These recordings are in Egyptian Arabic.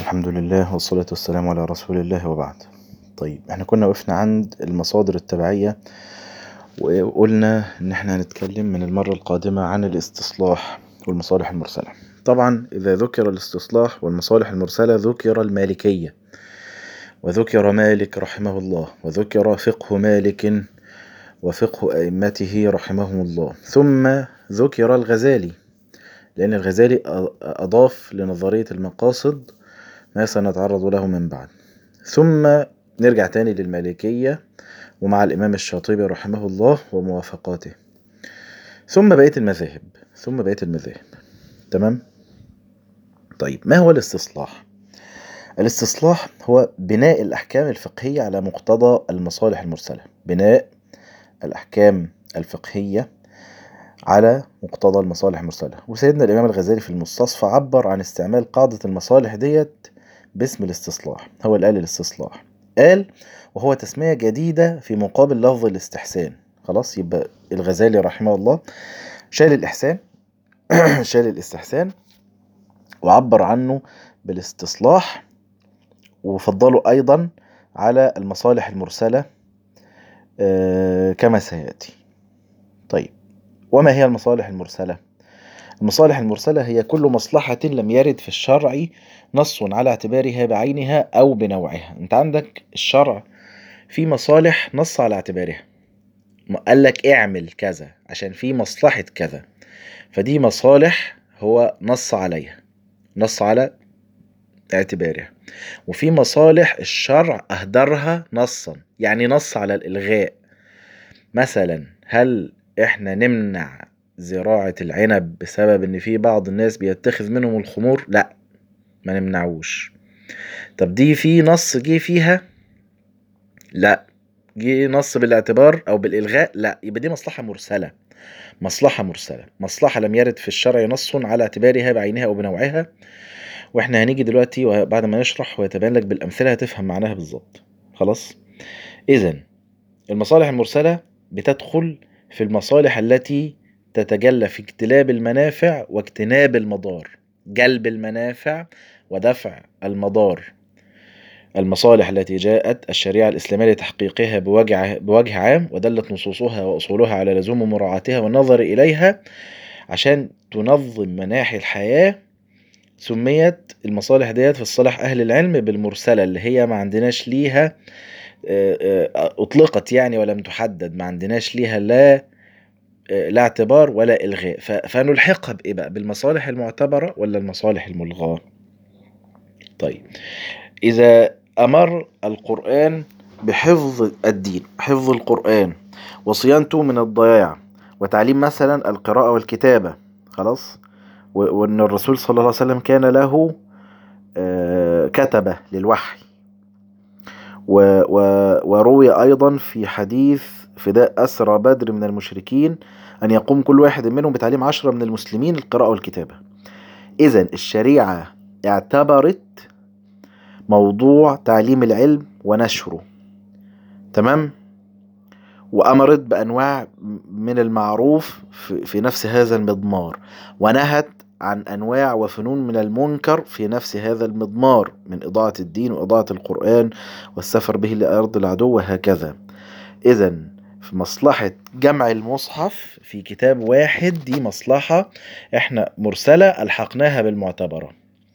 الحمد لله والصلاة والسلام على رسول الله وبعد طيب احنا كنا وقفنا عند المصادر التبعية وقلنا ان احنا هنتكلم من المرة القادمة عن الاستصلاح والمصالح المرسلة طبعا اذا ذكر الاستصلاح والمصالح المرسلة ذكر المالكية وذكر مالك رحمه الله وذكر فقه مالك وفقه ائمته رحمهم الله ثم ذكر الغزالي لأن الغزالي أضاف لنظرية المقاصد ما سنتعرض له من بعد ثم نرجع تاني للمالكية ومع الإمام الشاطبي رحمه الله وموافقاته ثم بقية المذاهب ثم بقية المذاهب تمام طيب ما هو الاستصلاح الاستصلاح هو بناء الأحكام الفقهية على مقتضى المصالح المرسلة بناء الأحكام الفقهية على مقتضى المصالح المرسلة وسيدنا الإمام الغزالي في المستصفى عبر عن استعمال قاعدة المصالح ديت باسم الاستصلاح هو اللي قال الاستصلاح قال وهو تسمية جديدة في مقابل لفظ الاستحسان خلاص يبقى الغزالي رحمه الله شال الإحسان شال الاستحسان وعبر عنه بالاستصلاح وفضله أيضا على المصالح المرسلة كما سيأتي طيب وما هي المصالح المرسلة؟ المصالح المرسلة هي كل مصلحة لم يرد في الشرع نص على اعتبارها بعينها أو بنوعها أنت عندك الشرع في مصالح نص على اعتبارها قال لك اعمل كذا عشان في مصلحة كذا فدي مصالح هو نص عليها نص على اعتبارها وفي مصالح الشرع أهدرها نصا يعني نص على الإلغاء مثلا هل احنا نمنع زراعة العنب بسبب ان في بعض الناس بيتخذ منهم الخمور لا ما نمنعوش طب دي في نص جه فيها لا جه نص بالاعتبار او بالالغاء لا يبقى دي مصلحة مرسلة مصلحة مرسلة مصلحة لم يرد في الشرع نص على اعتبارها بعينها او بنوعها واحنا هنيجي دلوقتي وبعد ما نشرح ويتبين لك بالامثلة هتفهم معناها بالظبط خلاص اذا المصالح المرسلة بتدخل في المصالح التي تتجلى في اجتلاب المنافع واجتناب المضار جلب المنافع ودفع المضار المصالح التي جاءت الشريعة الإسلامية لتحقيقها بوجه, بوجه عام ودلت نصوصها وأصولها على لزوم مراعاتها والنظر إليها عشان تنظم مناحي الحياة سميت المصالح ديت في الصلاح أهل العلم بالمرسلة اللي هي ما عندناش ليها أطلقت يعني ولم تحدد ما عندناش ليها لا لا اعتبار ولا إلغاء فنلحقها بإيه بقى بالمصالح المعتبرة ولا المصالح الملغاة طيب إذا أمر القرآن بحفظ الدين حفظ القرآن وصيانته من الضياع وتعليم مثلا القراءة والكتابة خلاص وأن الرسول صلى الله عليه وسلم كان له كتبة للوحي وروي أيضا في حديث فداء أسرى بدر من المشركين أن يقوم كل واحد منهم بتعليم عشرة من المسلمين القراءة والكتابة إذا الشريعة اعتبرت موضوع تعليم العلم ونشره تمام وأمرت بأنواع من المعروف في نفس هذا المضمار ونهت عن أنواع وفنون من المنكر في نفس هذا المضمار من إضاعة الدين وإضاعة القرآن والسفر به لأرض العدو وهكذا إذا في مصلحة جمع المصحف في كتاب واحد دي مصلحة احنا مرسلة ألحقناها بالمعتبرة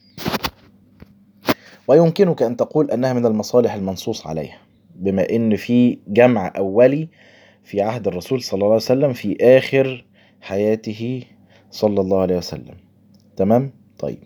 ويمكنك أن تقول أنها من المصالح المنصوص عليها بما أن في جمع أولي في عهد الرسول صلى الله عليه وسلم في آخر حياته صلى الله عليه وسلم تمام طيب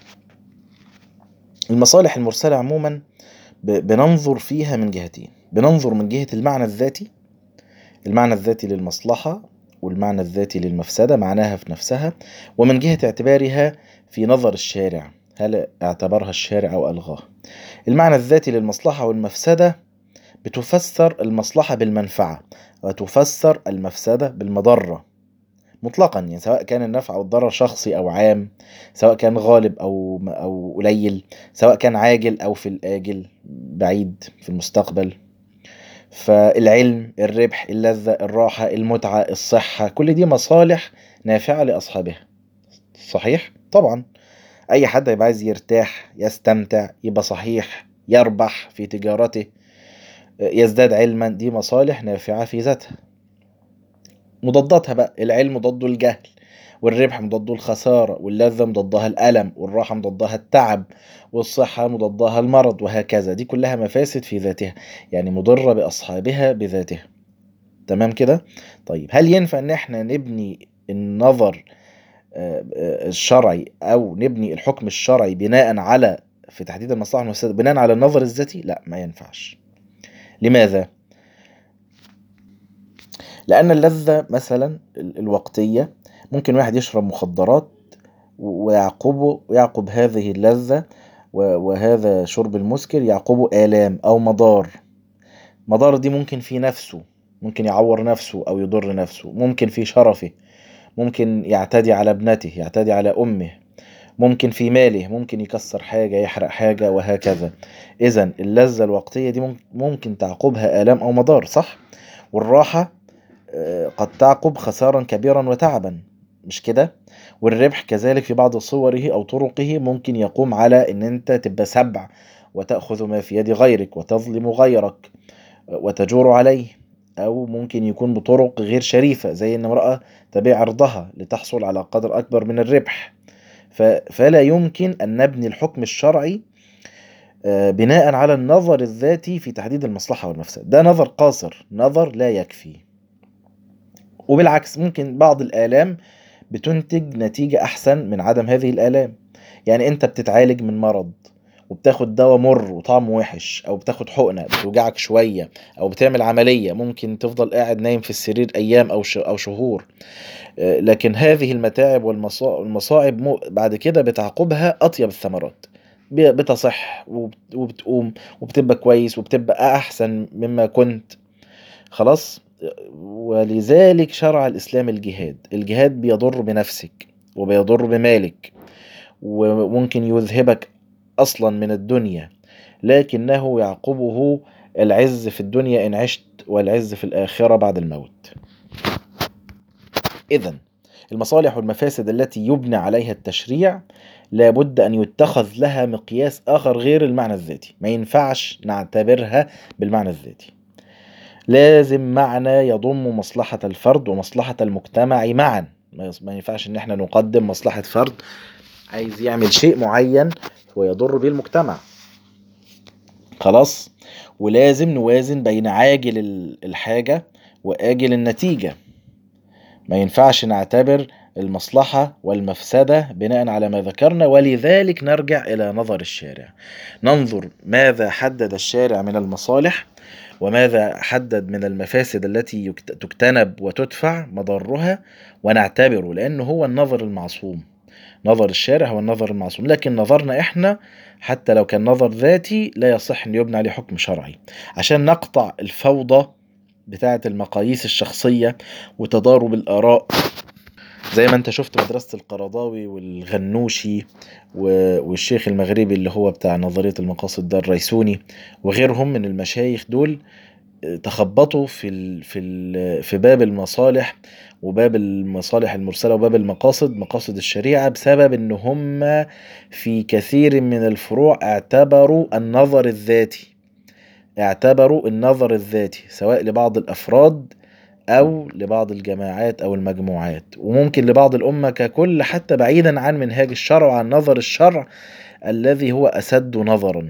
المصالح المرسلة عموما بننظر فيها من جهتين بننظر من جهة المعنى الذاتي المعنى الذاتي للمصلحة والمعنى الذاتي للمفسدة معناها في نفسها ومن جهة اعتبارها في نظر الشارع هل اعتبرها الشارع أو ألغاها المعنى الذاتي للمصلحة والمفسدة بتفسر المصلحة بالمنفعة وتفسر المفسدة بالمضرة مطلقا يعني سواء كان النفع أو الضرر شخصي أو عام سواء كان غالب أو أو قليل سواء كان عاجل أو في الآجل بعيد في المستقبل فالعلم الربح اللذة الراحة المتعة الصحة كل دي مصالح نافعة لأصحابها صحيح؟ طبعا اي حد هيبقى عايز يرتاح يستمتع يبقى صحيح يربح في تجارته يزداد علما دي مصالح نافعة في ذاتها مضاداتها بقى العلم ضده الجهل والربح مضاده الخسارة واللذة مضادها الألم والراحة مضادها التعب والصحة مضادها المرض وهكذا دي كلها مفاسد في ذاتها يعني مضرة بأصحابها بذاتها تمام كده طيب هل ينفع ان احنا نبني النظر الشرعي او نبني الحكم الشرعي بناء على في تحديد المصلحة المفسدة بناء على النظر الذاتي لا ما ينفعش لماذا لأن اللذة مثلا الوقتية ممكن واحد يشرب مخدرات ويعقبه يعقب هذه اللذة وهذا شرب المسكر يعقبه آلام أو مضار مضار دي ممكن في نفسه ممكن يعور نفسه أو يضر نفسه ممكن في شرفه ممكن يعتدي على ابنته يعتدي على أمه ممكن في ماله ممكن يكسر حاجة يحرق حاجة وهكذا إذا اللذة الوقتية دي ممكن تعقبها آلام أو مضار صح والراحة قد تعقب خسارا كبيرا وتعبا مش كده والربح كذلك في بعض صوره أو طرقه ممكن يقوم على أن أنت تبقى سبع وتأخذ ما في يد غيرك وتظلم غيرك وتجور عليه أو ممكن يكون بطرق غير شريفة زي أن امرأة تبيع عرضها لتحصل على قدر أكبر من الربح فلا يمكن أن نبني الحكم الشرعي بناء على النظر الذاتي في تحديد المصلحة والمفسدة ده نظر قاصر نظر لا يكفي وبالعكس ممكن بعض الآلام بتنتج نتيجة أحسن من عدم هذه الآلام يعني أنت بتتعالج من مرض وبتاخد دواء مر وطعمه وحش او بتاخد حقنه بتوجعك شويه او بتعمل عمليه ممكن تفضل قاعد نايم في السرير ايام او او شهور لكن هذه المتاعب والمصاعب بعد كده بتعقبها اطيب الثمرات بتصح وبتقوم وبتبقى كويس وبتبقى احسن مما كنت خلاص ولذلك شرع الاسلام الجهاد الجهاد بيضر بنفسك وبيضر بمالك وممكن يذهبك اصلا من الدنيا لكنه يعقبه العز في الدنيا ان عشت والعز في الاخره بعد الموت اذا المصالح والمفاسد التي يبنى عليها التشريع لابد ان يتخذ لها مقياس اخر غير المعنى الذاتي ما ينفعش نعتبرها بالمعنى الذاتي لازم معنى يضم مصلحة الفرد ومصلحة المجتمع معا ما ينفعش ان احنا نقدم مصلحة فرد عايز يعمل شيء معين ويضر به المجتمع خلاص ولازم نوازن بين عاجل الحاجة وآجل النتيجة ما ينفعش نعتبر المصلحة والمفسدة بناء على ما ذكرنا ولذلك نرجع إلى نظر الشارع ننظر ماذا حدد الشارع من المصالح وماذا حدد من المفاسد التي تجتنب وتدفع مضرها ونعتبره لأنه هو النظر المعصوم نظر الشارع هو النظر المعصوم لكن نظرنا احنا حتى لو كان نظر ذاتي لا يصح ان يبنى عليه حكم شرعي عشان نقطع الفوضى بتاعة المقاييس الشخصية وتضارب الآراء زي ما انت شفت مدرسة القرضاوي والغنوشي والشيخ المغربي اللي هو بتاع نظرية المقاصد ده الريسوني وغيرهم من المشايخ دول تخبطوا في ال في ال في باب المصالح وباب المصالح المرسله وباب المقاصد مقاصد الشريعه بسبب ان هم في كثير من الفروع اعتبروا النظر الذاتي اعتبروا النظر الذاتي سواء لبعض الافراد او لبعض الجماعات او المجموعات وممكن لبعض الامه ككل حتى بعيدا عن منهاج الشرع وعن نظر الشرع الذي هو اسد نظرا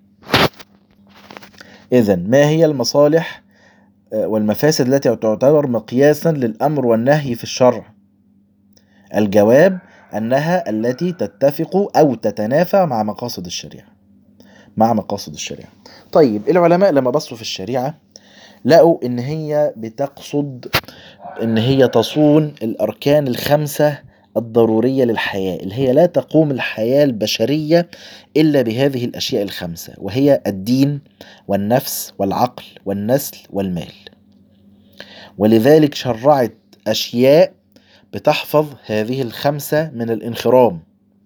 إذا ما هي المصالح والمفاسد التي تعتبر مقياسا للأمر والنهي في الشرع؟ الجواب أنها التي تتفق أو تتنافى مع مقاصد الشريعة. مع مقاصد الشريعة. طيب العلماء لما بصوا في الشريعة لقوا إن هي بتقصد إن هي تصون الأركان الخمسة الضرورية للحياة اللي هي لا تقوم الحياة البشرية إلا بهذه الأشياء الخمسة وهي الدين والنفس والعقل والنسل والمال ولذلك شرعت أشياء بتحفظ هذه الخمسة من الانخرام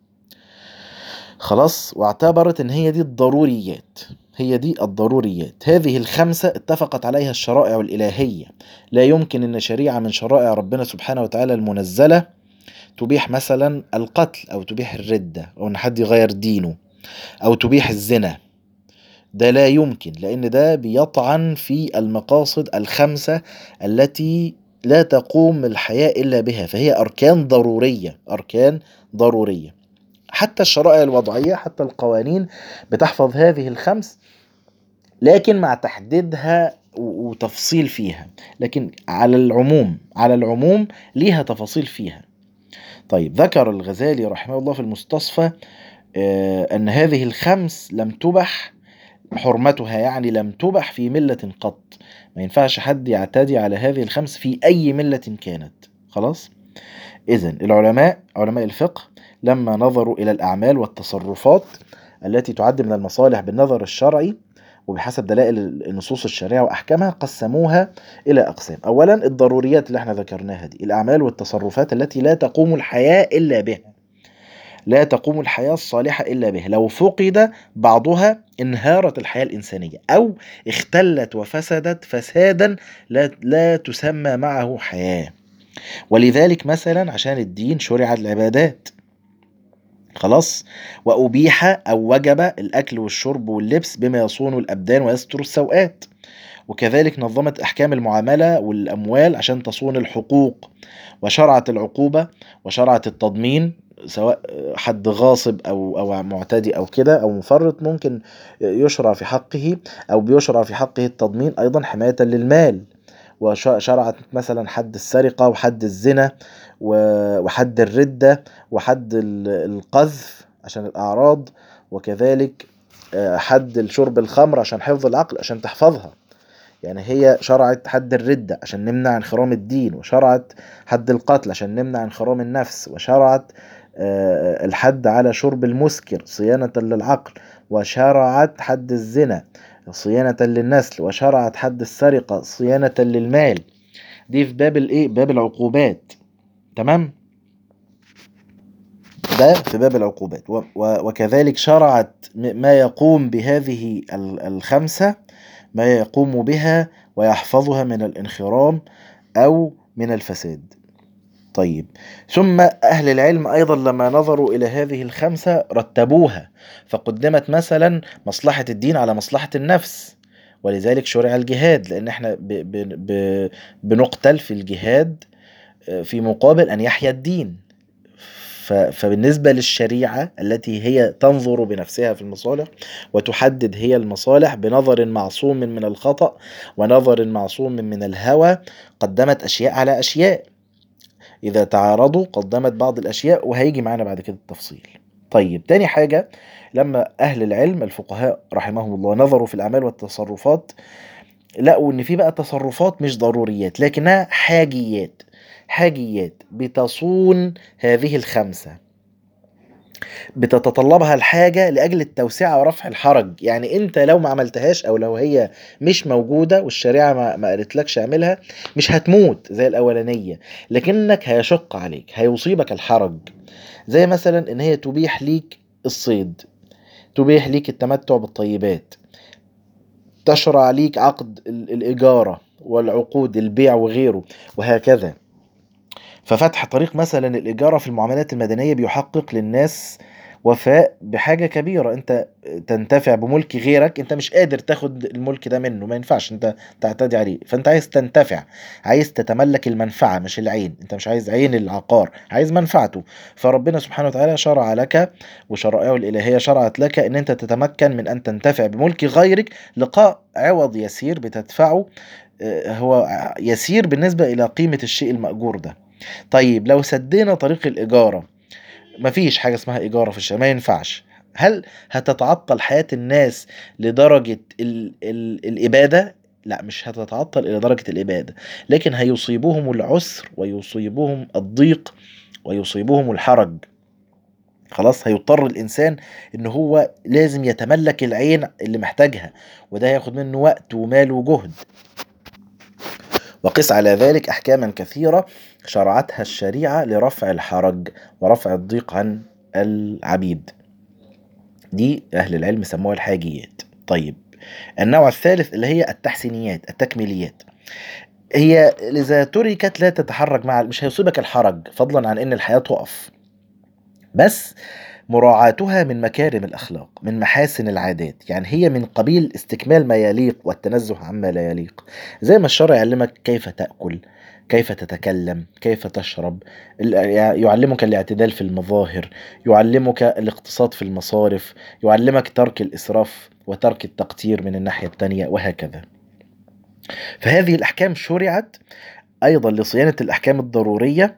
خلاص واعتبرت ان هي دي الضروريات هي دي الضروريات هذه الخمسة اتفقت عليها الشرائع الإلهية لا يمكن ان شريعة من شرائع ربنا سبحانه وتعالى المنزلة تبيح مثلا القتل أو تبيح الردة أو إن حد يغير دينه أو تبيح الزنا ده لا يمكن لأن ده بيطعن في المقاصد الخمسة التي لا تقوم الحياة إلا بها فهي أركان ضرورية أركان ضرورية حتى الشرائع الوضعية حتى القوانين بتحفظ هذه الخمس لكن مع تحديدها و- وتفصيل فيها لكن على العموم على العموم ليها تفاصيل فيها طيب ذكر الغزالي رحمه الله في المستصفى آه، أن هذه الخمس لم تبح حرمتها يعني لم تبح في ملة قط ما ينفعش حد يعتدي على هذه الخمس في أي ملة كانت خلاص إذا العلماء علماء الفقه لما نظروا إلى الأعمال والتصرفات التي تعد من المصالح بالنظر الشرعي وبحسب دلائل النصوص الشرعية وأحكامها قسموها إلى أقسام أولا الضروريات اللي احنا ذكرناها دي الأعمال والتصرفات التي لا تقوم الحياة إلا بها لا تقوم الحياة الصالحة إلا به لو فقد بعضها انهارت الحياة الإنسانية أو اختلت وفسدت فسادا لا, لا تسمى معه حياة ولذلك مثلا عشان الدين شرع العبادات خلاص وأبيح أو وجب الأكل والشرب واللبس بما يصون الأبدان ويستر السوءات وكذلك نظمت أحكام المعاملة والأموال عشان تصون الحقوق وشرعت العقوبة وشرعت التضمين سواء حد غاصب أو أو معتدي أو كده أو مفرط ممكن يشرع في حقه أو بيشرع في حقه التضمين أيضا حماية للمال وشرعت مثلا حد السرقة وحد الزنا و- وحد الردة وحد ال- القذف عشان الأعراض وكذلك آه، حد شرب الخمر عشان حفظ العقل عشان تحفظها يعني هي شرعت حد الردة عشان نمنع انخرام الدين وشرعت حد القتل عشان نمنع انخرام النفس وشرعت آه، الحد على شرب المسكر صيانة للعقل وشرعت حد الزنا صيانة للنسل وشرعت حد السرقة صيانة للمال دي في باب الايه باب العقوبات تمام ده في باب العقوبات و- و- وكذلك شرعت م- ما يقوم بهذه ال- الخمسة ما يقوم بها ويحفظها من الانخرام أو من الفساد طيب ثم أهل العلم أيضا لما نظروا إلى هذه الخمسة رتبوها فقدمت مثلا مصلحة الدين على مصلحة النفس ولذلك شرع الجهاد لأن احنا ب ب ب بنقتل في الجهاد آه، في مقابل أن يحيا الدين ف- فبالنسبة للشريعة التي هي تنظر بنفسها في المصالح وتحدد هي المصالح بنظر معصوم من الخطأ ونظر معصوم من الهوى قدمت أشياء على أشياء إذا تعارضوا قدمت بعض الأشياء وهيجي معانا بعد كده التفصيل طيب تاني حاجة لما أهل العلم الفقهاء رحمهم الله نظروا في الأعمال والتصرفات لقوا إن في بقى تصرفات مش ضروريات لكنها حاجيات حاجيات بتصون هذه الخمسة بتتطلبها الحاجة لأجل التوسعة ورفع الحرج يعني أنت لو ما عملتهاش أو لو هي مش موجودة والشريعة ما, ما قالتلكش اعملها مش هتموت زي الأولانية لكنك هيشق عليك هيصيبك الحرج زي مثلا إن هي تبيح ليك الصيد تبيح ليك التمتع بالطيبات تشرع ليك عقد ال- الإجارة والعقود البيع وغيره وهكذا ففتح طريق مثلا الإجارة في المعاملات المدنية بيحقق للناس وفاء بحاجة كبيرة انت تنتفع بملك غيرك انت مش قادر تاخد الملك ده منه ما ينفعش انت تعتدي عليه فانت عايز تنتفع عايز تتملك المنفعة مش العين انت مش عايز عين العقار عايز منفعته فربنا سبحانه وتعالى شرع لك وشرائعه الإلهية شرعت لك ان انت تتمكن من ان تنتفع بملك غيرك لقاء عوض يسير بتدفعه آه، هو يسير بالنسبة إلى قيمة الشيء المأجور ده طيب لو سدينا طريق الإيجارة مفيش حاجة اسمها إيجارة في الشارع ما ينفعش هل هتتعطل حياة الناس لدرجة ال ال الإبادة؟ لا مش هتتعطل إلى درجة الإبادة لكن هيصيبهم العسر ويصيبهم الضيق ويصيبهم الحرج خلاص هيضطر الإنسان إن هو لازم يتملك العين اللي محتاجها وده هياخد منه وقت ومال وجهد وقس على ذلك أحكاما كثيرة شرعتها الشريعة لرفع الحرج ورفع الضيق عن العبيد دي أهل العلم سموها الحاجيات طيب النوع الثالث اللي هي التحسينيات التكميليات هي إذا تركت لا تتحرك مع مش هيصيبك الحرج فضلا عن إن الحياة تقف بس مراعاتها من مكارم الأخلاق من محاسن العادات يعني هي من قبيل استكمال ما يليق والتنزه عما لا يليق زي ما الشرع يعلمك كيف تأكل كيف تتكلم كيف تشرب يعلمك الاعتدال في المظاهر يعلمك الاقتصاد في المصارف يعلمك ترك الإسراف وترك التقتير من الناحية التانية وهكذا فهذه الأحكام شرعت أيضا لصيانة الأحكام الضرورية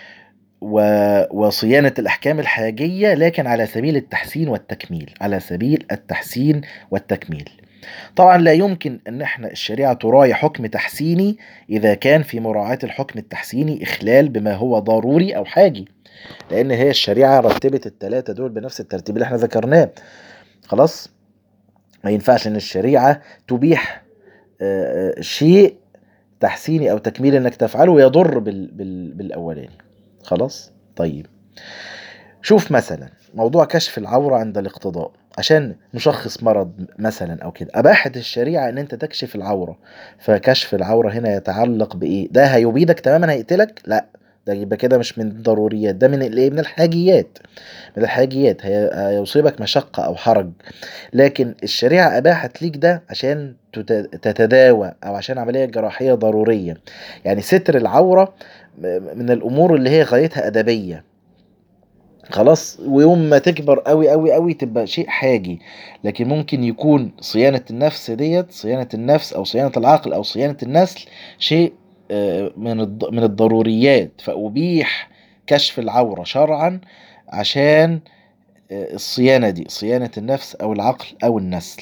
وصيانة الأحكام الحاجية لكن على سبيل التحسين والتكميل على سبيل التحسين والتكميل طبعا لا يمكن ان احنا الشريعة تراعي حكم تحسيني اذا كان في مراعاة الحكم التحسيني اخلال بما هو ضروري او حاجي لان هي الشريعة رتبت التلاتة دول بنفس الترتيب اللي احنا ذكرناه خلاص ما ينفعش ان الشريعة تبيح شيء تحسيني او تكميلي انك تفعله ويضر بال... بال... بالاولاني خلاص طيب شوف مثلا موضوع كشف العورة عند الاقتضاء عشان نشخص مرض مثلا او كده اباحت الشريعة ان انت تكشف العورة فكشف العورة هنا يتعلق بايه ده هيبيدك تماما هيقتلك لا ده يبقى كده مش من الضروريات ده من الايه من الحاجيات من الحاجيات هيصيبك مشقة او حرج لكن الشريعة اباحت ليك ده عشان تتداوى او عشان عملية جراحية ضرورية يعني ستر العورة من الامور اللي هي غايتها ادبيه خلاص ويوم ما تكبر قوي قوي قوي تبقى شيء حاجي لكن ممكن يكون صيانة النفس ديت صيانة النفس او صيانة العقل او صيانة النسل شيء من من الضروريات فأبيح كشف العورة شرعا عشان الصيانة دي صيانة النفس أو العقل أو النسل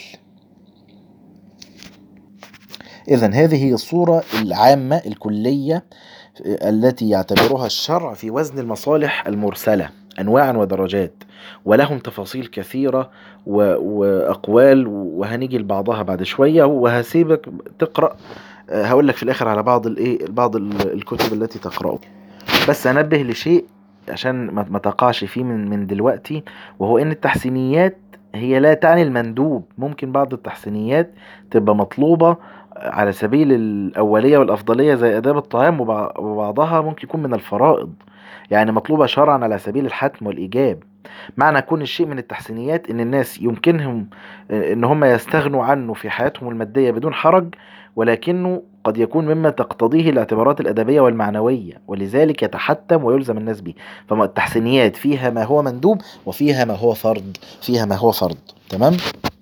إذا هذه هي الصورة العامة الكلية التي يعتبرها الشرع في وزن المصالح المرسلة أنواعا ودرجات ولهم تفاصيل كثيرة وأقوال وهنيجي لبعضها بعد شوية وهسيبك تقرأ هقول لك في الآخر على بعض الإيه بعض الكتب التي تقرأه بس أنبه لشيء عشان ما تقعش فيه من من دلوقتي وهو إن التحسينيات هي لا تعني المندوب ممكن بعض التحسينيات تبقى مطلوبة على سبيل الأولية والأفضلية زي آداب الطعام وبعضها ممكن يكون من الفرائض يعني مطلوبة شرعا على سبيل الحتم والإيجاب معنى كون الشيء من التحسينيات إن الناس يمكنهم إن هم يستغنوا عنه في حياتهم المادية بدون حرج ولكنه قد يكون مما تقتضيه الاعتبارات الأدبية والمعنوية ولذلك يتحتم ويلزم الناس به فما التحسينيات فيها ما هو مندوب وفيها ما هو فرض فيها ما هو فرض تمام؟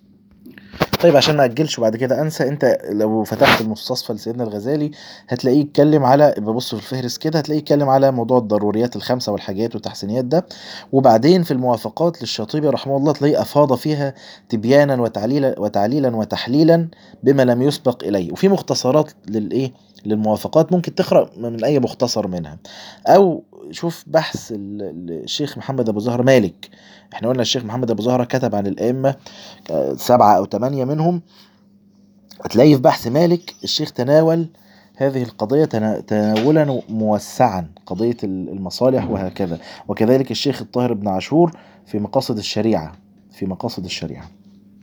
طيب عشان ما اجلش وبعد كده انسى انت لو فتحت المستصفى لسيدنا الغزالي هتلاقيه يتكلم على ببص في الفهرس كده هتلاقيه يتكلم على موضوع الضروريات الخمسه والحاجات والتحسينيات ده وبعدين في الموافقات للشاطبي رحمه الله تلاقيه افاض فيها تبيانا وتعليلا وتعليلا وتحليلا بما لم يسبق اليه وفي مختصرات للايه للموافقات ممكن تقرا من اي مختصر منها او شوف بحث الشيخ محمد ابو زهر مالك احنا قلنا الشيخ محمد ابو زهره كتب عن الائمه سبعه او ثمانيه منهم هتلاقي في بحث مالك الشيخ تناول هذه القضية تناولا موسعا قضية المصالح وهكذا وكذلك الشيخ الطاهر بن عاشور في مقاصد الشريعة في مقاصد الشريعة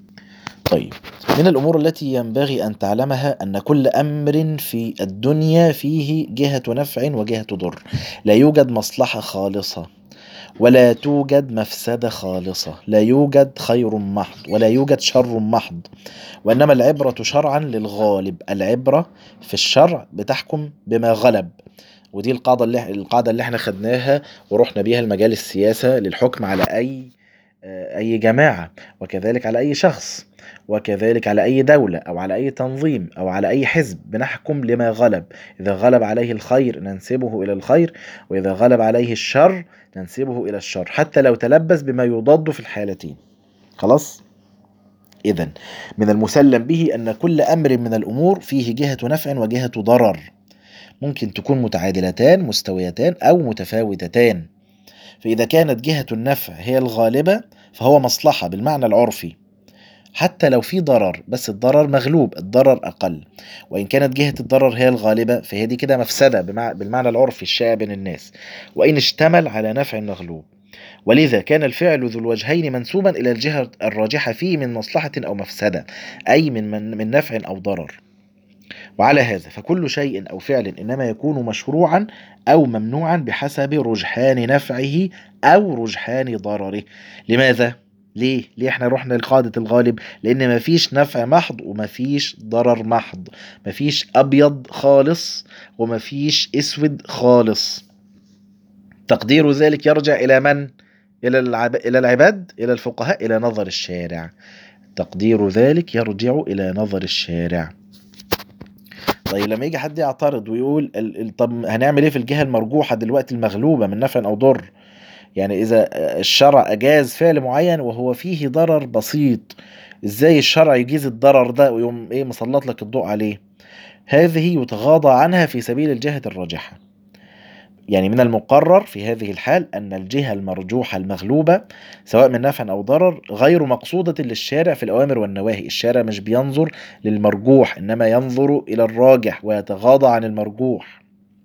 طيب من الأمور التي ينبغي أن تعلمها أن كل أمر في الدنيا فيه جهة نفع وجهة ضر لا يوجد مصلحة خالصة ولا توجد مفسدة خالصة لا يوجد خير محض ولا يوجد شر محض وإنما العبرة شرعا للغالب العبرة في الشرع بتحكم بما غلب ودي القاعدة اللي القاعدة اللي احنا خدناها ورحنا بيها المجال السياسة للحكم على أي أي جماعة وكذلك على أي شخص وكذلك على أي دولة أو على أي تنظيم أو على أي حزب بنحكم لما غلب إذا غلب عليه الخير ننسبه إلى الخير وإذا غلب عليه الشر ننسبه إلى الشر حتى لو تلبس بما يضاد في الحالتين خلاص إذا من المسلم به أن كل أمر من الأمور فيه جهة نفع وجهة ضرر ممكن تكون متعادلتان مستويتان أو متفاوتتان فإذا كانت جهة النفع هي الغالبة فهو مصلحة بالمعنى العرفي حتى لو في ضرر بس الضرر مغلوب الضرر أقل وإن كانت جهة الضرر هي الغالبة فهي دي كده مفسدة بالمعنى العرفي الشائع بين الناس وإن اشتمل على نفع مغلوب ولذا كان الفعل ذو الوجهين منسوبا إلى الجهة الراجحة فيه من مصلحة أو مفسدة أي من, من, من نفع أو ضرر وعلى هذا فكل شيء أو فعل إنما يكون مشروعا أو ممنوعا بحسب رجحان نفعه أو رجحان ضرره لماذا؟ ليه؟ ليه احنا رحنا لقاعدة الغالب؟ لأن مفيش نفع محض ومفيش ضرر محض مفيش أبيض خالص ومفيش أسود خالص تقدير ذلك يرجع إلى من؟ إلى العب... إلى العباد إلى الفقهاء إلى نظر الشارع تقدير ذلك يرجع إلى نظر الشارع طيب لما يجي حد يعترض ويقول ال... ال- طب هنعمل ايه في الجهة المرجوحة دلوقتي المغلوبة من نفع أو ضر يعني إذا الشرع أجاز فعل معين وهو فيه ضرر بسيط إزاي الشرع يجيز الضرر ده ويقوم إيه مسلط لك الضوء عليه هذه يتغاضى عنها في سبيل الجهة الراجحة يعني من المقرر في هذه الحال أن الجهة المرجوحة المغلوبة سواء من نفع أو ضرر غير مقصودة للشارع في الأوامر والنواهي الشارع مش بينظر للمرجوح إنما ينظر إلى الراجح ويتغاضى عن المرجوح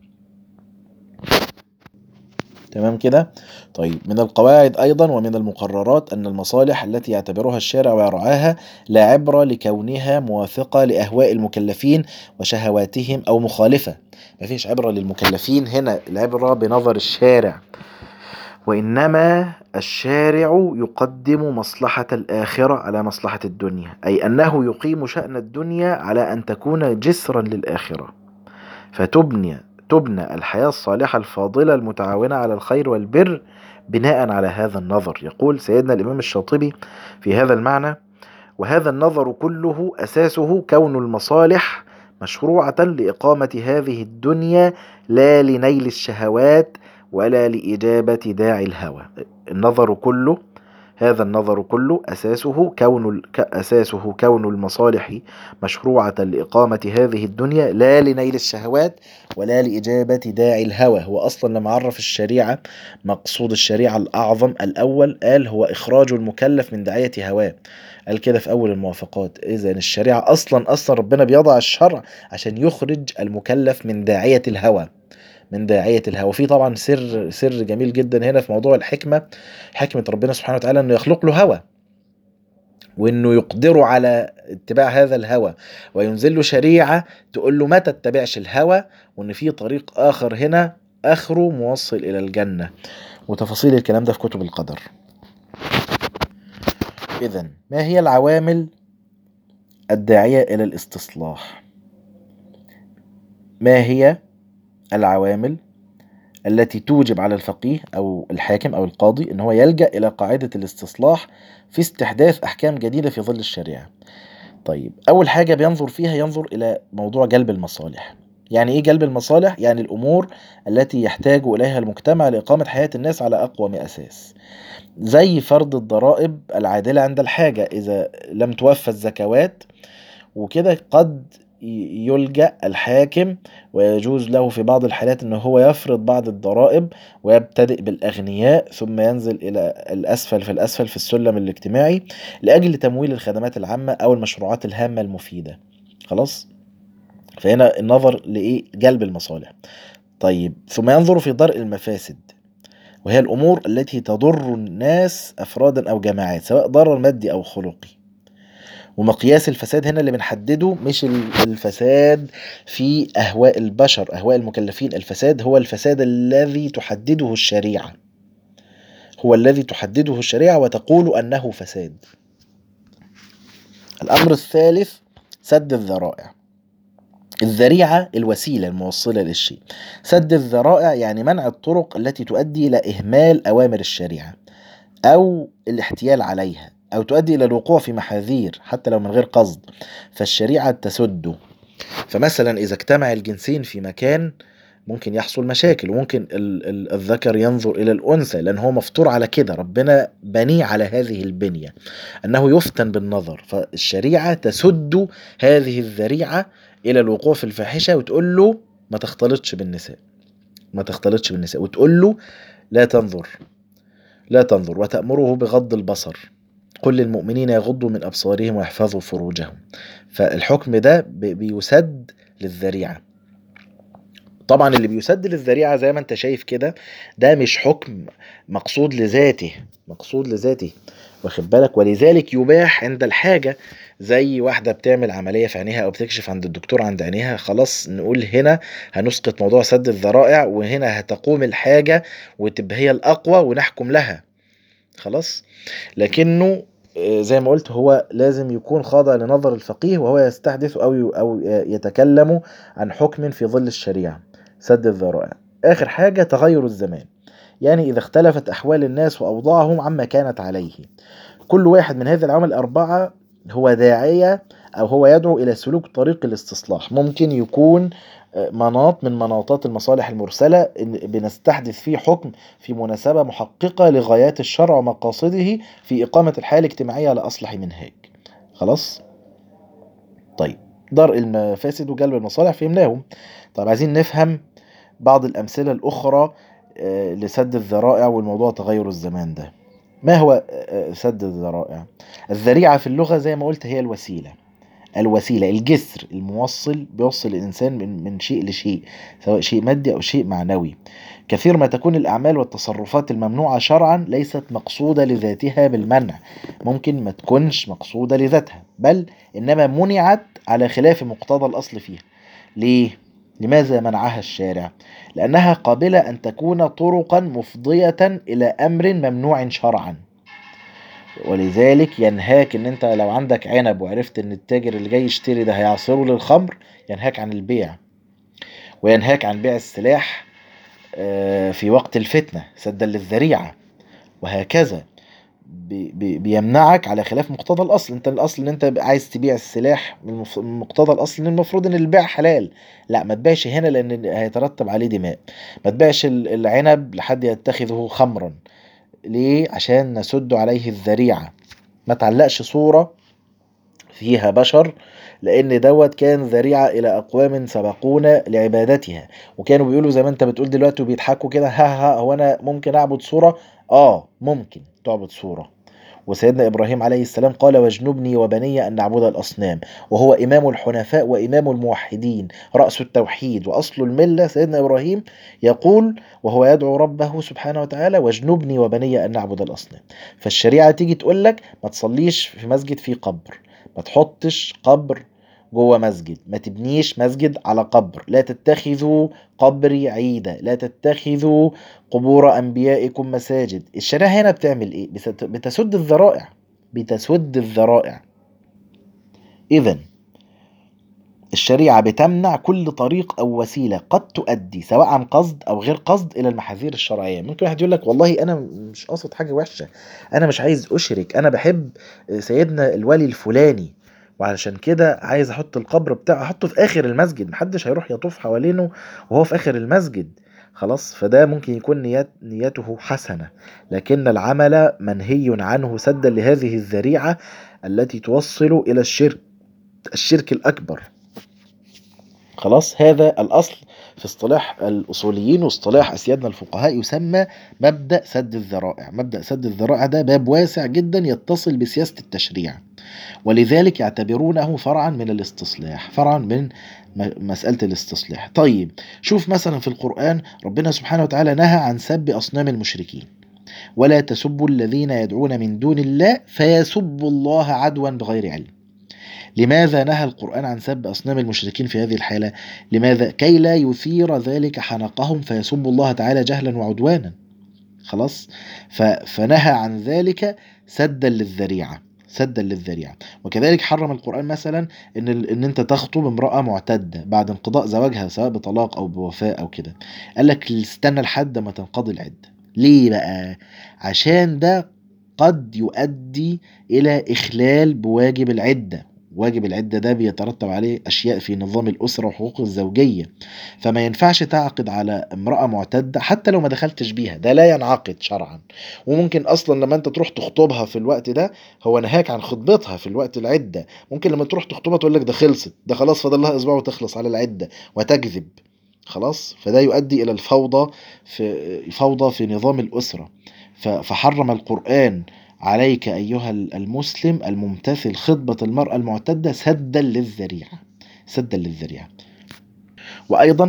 تمام كده طيب من القواعد أيضا ومن المقررات أن المصالح التي يعتبرها الشارع ويرعاها لا عبرة لكونها موافقة لأهواء المكلفين وشهواتهم أو مخالفة مفيش عبرة للمكلفين هنا العبرة بنظر الشارع وإنما الشارع يقدم مصلحة الآخرة على مصلحة الدنيا أي أنه يقيم شأن الدنيا على أن تكون جسرا للآخرة فتبني تبنى الحياة الصالحة الفاضلة المتعاونة على الخير والبر بناء على هذا النظر يقول سيدنا الإمام الشاطبي في هذا المعنى وهذا النظر كله أساسه كون المصالح مشروعة لإقامة هذه الدنيا لا لنيل الشهوات ولا لإجابة داعي الهوى النظر كله هذا النظر كله أساسه كون أساسه كون المصالح مشروعة لإقامة هذه الدنيا لا لنيل الشهوات ولا لإجابة داعي الهوى هو أصلا لما عرف الشريعة مقصود الشريعة الأعظم الأول قال هو إخراج المكلف من داعية هواه قال كده في أول الموافقات إذا الشريعة أصلا أصلا ربنا بيضع الشرع عشان يخرج المكلف من داعية الهوى من داعية الهوى في طبعا سر سر جميل جدا هنا في موضوع الحكمة حكمة ربنا سبحانه وتعالى انه يخلق له هوى وانه يقدره على اتباع هذا الهوى وينزل له شريعة تقول له ما تتبعش الهوى وان في طريق اخر هنا اخره موصل الى الجنة وتفاصيل الكلام ده في كتب القدر اذا ما هي العوامل الداعية الى الاستصلاح ما هي العوامل التي توجب على الفقيه أو الحاكم أو القاضي أن هو يلجأ إلى قاعدة الاستصلاح في استحداث أحكام جديدة في ظل الشريعة طيب أول حاجة بينظر فيها ينظر إلى موضوع جلب المصالح يعني إيه جلب المصالح؟ يعني الأمور التي يحتاج إليها المجتمع لإقامة حياة الناس على أقوم أساس زي فرض الضرائب العادلة عند الحاجة إذا لم توفى الزكوات وكده قد يلجأ الحاكم ويجوز له في بعض الحالات أنه هو يفرض بعض الضرائب ويبتدئ بالأغنياء ثم ينزل إلى الأسفل في الأسفل في السلم الاجتماعي لأجل تمويل الخدمات العامة أو المشروعات الهامة المفيدة خلاص فهنا النظر لإيه جلب المصالح طيب ثم ينظر في درء المفاسد وهي الأمور التي تضر الناس أفرادا أو جماعات سواء ضرر مادي أو خلقي ومقياس الفساد هنا اللي بنحدده مش الفساد في أهواء البشر أهواء المكلفين الفساد هو الفساد الذي تحدده الشريعة هو الذي تحدده الشريعة وتقول أنه فساد الأمر الثالث سد الذرائع الذريعة الوسيلة الموصلة للشيء سد الذرائع يعني منع الطرق التي تؤدي إلى إهمال أوامر الشريعة أو الاحتيال عليها أو تؤدي إلى الوقوع في محاذير حتى لو من غير قصد فالشريعة تسده فمثلا إذا اجتمع الجنسين في مكان ممكن يحصل مشاكل وممكن ال- ال- الذكر ينظر إلى الأنثى لأن هو مفطور على كده ربنا بنيه على هذه البنية أنه يفتن بالنظر فالشريعة تسد هذه الذريعة إلى الوقوع في الفاحشة وتقول له ما تختلطش بالنساء ما تختلطش بالنساء وتقول له لا تنظر لا تنظر وتأمره بغض البصر قل للمؤمنين يغضوا من أبصارهم ويحفظوا فروجهم فالحكم ده بيسد للذريعة طبعا اللي بيسدد الذريعة زي ما انت شايف كده ده مش حكم مقصود لذاته مقصود لذاته واخد بالك ولذلك يباح عند الحاجة زي واحدة بتعمل عملية في عينيها أو بتكشف عند الدكتور عند عينيها خلاص نقول هنا هنسقط موضوع سد الذرائع وهنا هتقوم الحاجة وتبقى هي الأقوى ونحكم لها خلاص لكنه آه، زي ما قلت هو لازم يكون خاضع لنظر الفقيه وهو يستحدث أو أو يتكلم عن حكم في ظل الشريعة سد الذرائع آخر حاجة تغير الزمان يعني إذا اختلفت أحوال الناس وأوضاعهم عما كانت عليه كل واحد من هذه العوامل الأربعة هو داعية أو هو يدعو إلى سلوك طريق الاستصلاح ممكن يكون آه، مناط من مناطات المصالح المرسلة بنستحدث فيه حكم في مناسبة محققة لغايات الشرع ومقاصده في إقامة الحياة الاجتماعية على أصلح منهاج خلاص طيب درء المفاسد وجلب المصالح فهمناهم طيب عايزين نفهم بعض الأمثلة الأخرى آه، لسد الذرائع والموضوع تغير الزمان ده ما هو آه، آه، سد الذرائع الذريعة في اللغة زي ما قلت هي الوسيلة الوسيلة الجسر الموصل بيوصل الإنسان من, من شيء لشيء سواء شيء مادي أو شيء معنوي كثير ما تكون الأعمال والتصرفات الممنوعة شرعا ليست مقصودة لذاتها بالمنع ممكن ما تكونش مقصودة لذاتها بل إنما منعت على خلاف مقتضى الأصل فيها ليه؟ لماذا منعها الشارع؟ لأنها قابلة أن تكون طرقا مفضية إلى أمر ممنوع شرعا ولذلك ينهاك ان انت لو عندك عنب وعرفت ان التاجر اللي جاي يشتري ده هيعصره للخمر ينهاك عن البيع وينهاك عن بيع السلاح آه، في وقت الفتنة سدا للذريعة وهكذا بيمنعك على خلاف مقتضى الاصل انت الاصل ان انت عايز تبيع السلاح من مقتضى الاصل ان المفروض ان البيع حلال لا ما تبيعش هنا لان هيترتب عليه دماء ما تبيعش العنب لحد يتخذه خمرا ليه عشان نسد عليه الذريعة ما تعلقش صورة فيها بشر لان دوت كان ذريعة الى اقوام سبقونا لعبادتها وكانوا بيقولوا زي ما انت بتقول دلوقتي وبيضحكوا كده ها ها هو انا ممكن اعبد صورة اه ممكن تعبد صورة وسيدنا إبراهيم عليه السلام قال واجنبني وبني أن نعبد الأصنام وهو إمام الحنفاء وإمام الموحدين رأس التوحيد وأصل الملة سيدنا إبراهيم يقول وهو يدعو ربه سبحانه وتعالى واجنبني وبني أن نعبد الأصنام فالشريعة تيجي تقول لك ما تصليش في مسجد فيه قبر ما تحطش قبر جوه مسجد ما تبنيش مسجد على قبر لا تتخذوا قبري عيدا لا تتخذوا قبور أنبيائكم مساجد الشريعة هنا بتعمل إيه بتسد الذرائع بتسد الذرائع إذا الشريعة بتمنع كل طريق أو وسيلة قد تؤدي سواء عن قصد أو غير قصد إلى المحاذير الشرعية ممكن واحد يقول لك والله أنا مش قصد حاجة وحشة أنا مش عايز أشرك أنا بحب سيدنا الولي الفلاني وعلشان كده عايز احط القبر بتاعه احطه في اخر المسجد محدش هيروح يطوف حوالينه وهو في اخر المسجد خلاص فده ممكن يكون نيات نيته حسنة لكن العمل منهي عنه سدا لهذه الذريعة التي توصل إلى الشرك الشرك الأكبر خلاص هذا الأصل في اصطلاح الأصوليين واصطلاح أسيادنا الفقهاء يسمى مبدأ سد الذرائع مبدأ سد الذرائع ده باب واسع جدا يتصل بسياسة التشريع ولذلك يعتبرونه فرعا من الاستصلاح فرعا من مسألة الاستصلاح طيب شوف مثلا في القرآن ربنا سبحانه وتعالى نهى عن سب أصنام المشركين ولا تسبوا الذين يدعون من دون الله فيسبوا الله عدوا بغير علم لماذا نهى القرآن عن سب أصنام المشركين في هذه الحالة؟ لماذا؟ كي لا يثير ذلك حنقهم فيسبوا الله تعالى جهلا وعدوانا خلاص؟ فنهى عن ذلك سدا للذريعة سدا للذريعة وكذلك حرم القرآن مثلا ان ان انت تخطب امرأة معتدة بعد انقضاء زواجها سواء بطلاق او بوفاء او كده قال لك استنى لحد ما تنقضي العدة ليه بقى عشان ده قد يؤدي الى اخلال بواجب العدة واجب العدة ده بيترتب عليه أشياء في نظام الأسرة وحقوق الزوجية فما ينفعش تعقد على امرأة معتدة حتى لو ما دخلتش بيها ده لا ينعقد شرعا وممكن أصلا لما أنت تروح تخطبها في الوقت ده هو نهاك عن خطبتها في الوقت العدة ممكن لما تروح تخطبها تقول لك ده خلصت ده خلاص فاضل لها أسبوع وتخلص على العدة وتكذب خلاص فده يؤدي إلى الفوضى في فوضى في نظام الأسرة فحرم القرآن عليك أيها المسلم الممتثل خطبة المرأة المعتدة سدا للذريعة سدا للذريعة وأيضا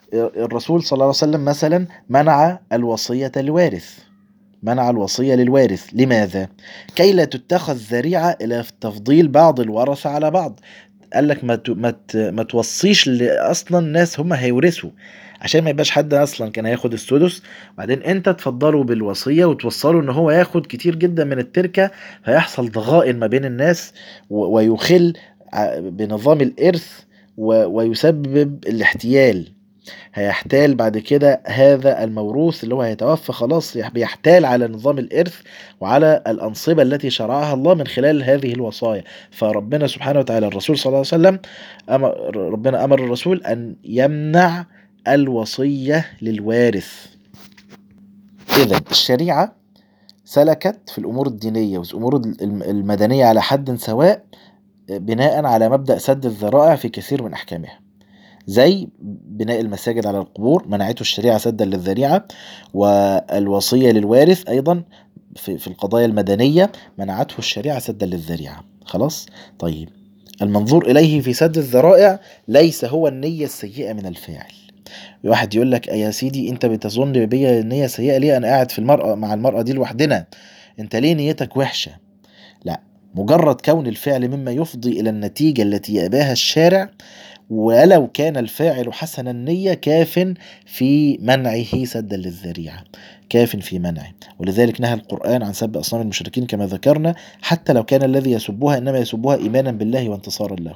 الرسول صلى الله عليه وسلم مثلا منع الوصية للوارث منع الوصية للوارث لماذا؟ كي لا تتخذ ذريعة إلى تفضيل بعض الورثة على بعض قال لك ما ت- ما ت- ما توصيش اصلا ناس هم هيورثوا عشان ما يبقاش حد اصلا كان هياخد السدس بعدين انت تفضله بالوصيه وتوصله ان هو ياخد كتير جدا من التركه فيحصل ضغائن ما بين الناس و- ويخل ع- بنظام الارث و- ويسبب الاحتيال هيحتال بعد كده هذا الموروث اللي هو هيتوفى خلاص يح- بيحتال على نظام الإرث وعلى الأنصبة التي شرعها الله من خلال هذه الوصايا فربنا سبحانه وتعالى الرسول صلى الله عليه وسلم أمر ربنا أمر الرسول أن يمنع الوصية للوارث إذا الشريعة سلكت في الأمور الدينية والأمور الم- المدنية على حد سواء بناء على مبدأ سد الذرائع في كثير من أحكامها زي بناء المساجد على القبور منعته الشريعة سدا للذريعة والوصية للوارث أيضا في, في القضايا المدنية منعته الشريعة سدا للذريعة خلاص طيب المنظور إليه في سد الذرائع ليس هو النية السيئة من الفاعل واحد يقول لك يا سيدي انت بتظن بيا النية سيئة ليه انا قاعد في المرأة مع المرأة دي لوحدنا انت ليه نيتك وحشة لا مجرد كون الفعل مما يفضي الى النتيجة التي يأباها الشارع ولو كان الفاعل حسن النية كاف في منعه سدا للذريعة كاف في منعه ولذلك نهى القرآن عن سب أصنام المشركين كما ذكرنا حتى لو كان الذي يسبها إنما يسبها إيمانا بالله وانتصارا له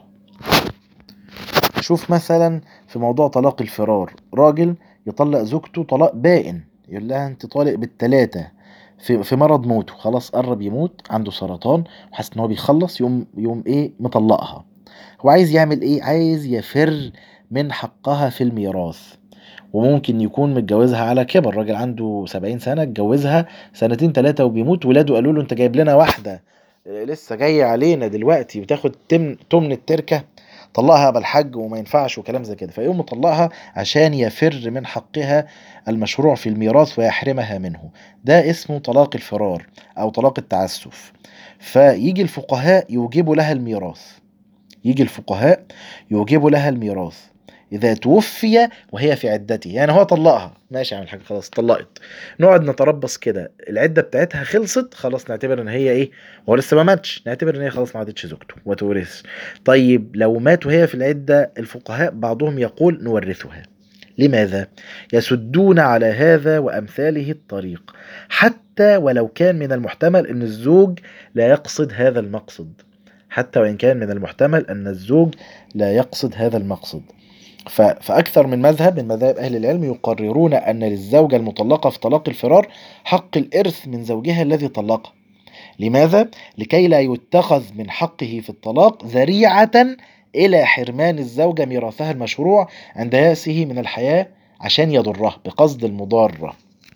شوف مثلا في موضوع طلاق الفرار راجل يطلق زوجته طلاق بائن يقول لها انت طالق بالتلاتة في في مرض موته خلاص قرب يموت عنده سرطان وحاسس ان هو بيخلص يوم يوم ايه مطلقها هو عايز يعمل ايه عايز يفر من حقها في الميراث وممكن يكون متجوزها على كبر راجل عنده سبعين سنة اتجوزها سنتين تلاتة وبيموت ولاده قالوا له انت جايب لنا واحدة آه، لسه جاية علينا دلوقتي وتاخد تمن تمن التركة طلقها بالحج وما ينفعش وكلام زي كده فيقوم مطلقها عشان يفر من حقها المشروع في الميراث ويحرمها منه ده اسمه طلاق الفرار او طلاق التعسف فيجي الفقهاء يوجبوا لها الميراث يجي الفقهاء يوجبوا لها الميراث إذا توفي وهي في عدته يعني هو طلقها ماشي يا عم الحاج خلاص طلقت نقعد نتربص كده العدة بتاعتها خلصت خلاص نعتبر ان هي ايه هو لسه ما ماتش نعتبر ان هي خلاص ما عادتش زوجته وما تورثش طيب لو مات وهي في العدة الفقهاء بعضهم يقول نورثها لماذا؟ يسدون على هذا وأمثاله الطريق حتى ولو كان من المحتمل أن الزوج لا يقصد هذا المقصد حتى وإن كان من المحتمل أن الزوج لا يقصد هذا المقصد ف- فأكثر من مذهب من مذاهب أهل العلم يقررون أن للزوجة المطلقة في طلاق الفرار حق الإرث من زوجها الذي طلقها لماذا؟ لكي لا يتخذ من حقه في الطلاق ذريعة إلى حرمان الزوجة ميراثها المشروع عند يأسه من الحياة عشان يضرها بقصد المضارة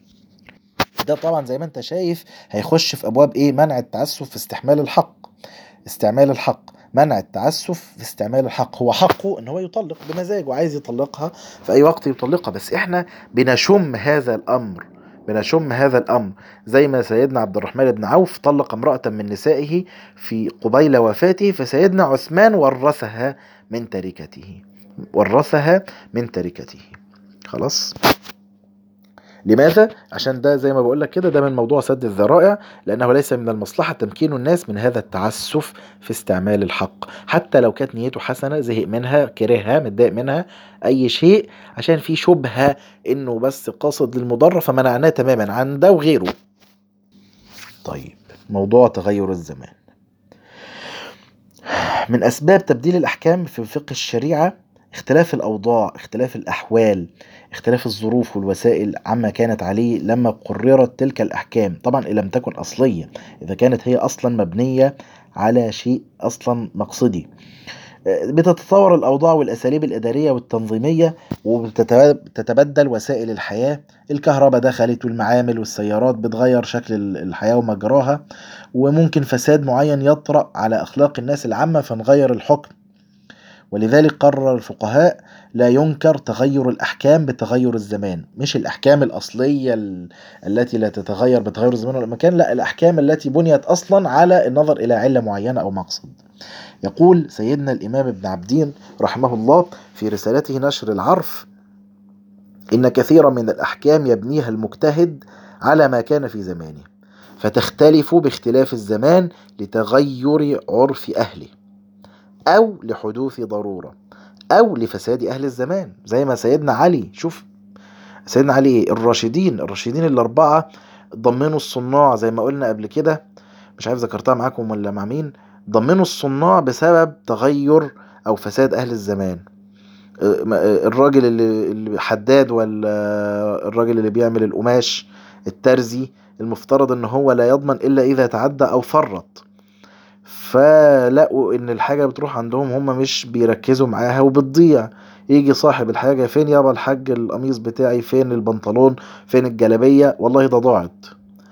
ده طبعا زي ما انت شايف هيخش في أبواب إيه منع التعسف في استحمال الحق استعمال الحق منع التعسف في استعمال الحق هو حقه ان هو يطلق بمزاجه عايز يطلقها في اي وقت يطلقها بس احنا بنشم هذا الامر بنشم هذا الامر زي ما سيدنا عبد الرحمن بن عوف طلق امرأة من نسائه في قبيل وفاته فسيدنا عثمان ورثها من تركته ورثها من تركته خلاص لماذا؟ عشان ده زي ما بقول لك كده ده من موضوع سد الذرائع لأنه ليس من المصلحة تمكين الناس من هذا التعسف في استعمال الحق حتى لو كانت نيته حسنة زهق منها كرهها متضايق منها أي شيء عشان في شبهة إنه بس قاصد للمضرة فمنعناه تماما عن ده وغيره طيب موضوع تغير الزمان من أسباب تبديل الأحكام في فقه الشريعة اختلاف الأوضاع اختلاف الأحوال اختلاف الظروف والوسائل عما كانت عليه لما قررت تلك الأحكام طبعا إن لم تكن أصلية إذا كانت هي أصلا مبنية على شيء أصلا مقصدي بتتطور الأوضاع والأساليب الإدارية والتنظيمية وبتتبدل وسائل الحياة الكهرباء دخلت والمعامل والسيارات بتغير شكل الحياة ومجراها وممكن فساد معين يطرأ على أخلاق الناس العامة فنغير الحكم ولذلك قرر الفقهاء لا ينكر تغير الأحكام بتغير الزمان مش الأحكام الأصلية ال- التي لا تتغير بتغير الزمان والمكان لا الأحكام التي بنيت أصلا على النظر إلى علة معينة أو مقصد يقول سيدنا الإمام ابن عبدين رحمه الله في رسالته نشر العرف إن كثيرا من الأحكام يبنيها المجتهد على ما كان في زمانه فتختلف باختلاف الزمان لتغير عرف أهله أو لحدوث ضرورة أو لفساد أهل الزمان زي ما سيدنا علي شوف سيدنا علي إيه؟ الراشدين الراشدين الأربعة ضمنوا الصناع زي ما قلنا قبل كده مش عارف ذكرتها معاكم ولا مع مين ضمنوا الصناع بسبب تغير أو فساد أهل الزمان الراجل اللي اللي حداد ولا الراجل اللي بيعمل القماش الترزي المفترض ان هو لا يضمن الا اذا تعدى او فرط فلقوا ان الحاجة بتروح عندهم هم مش بيركزوا معاها وبتضيع يجي صاحب الحاجة فين يابا الحاج القميص بتاعي فين البنطلون فين الجلابية والله ده ضاعت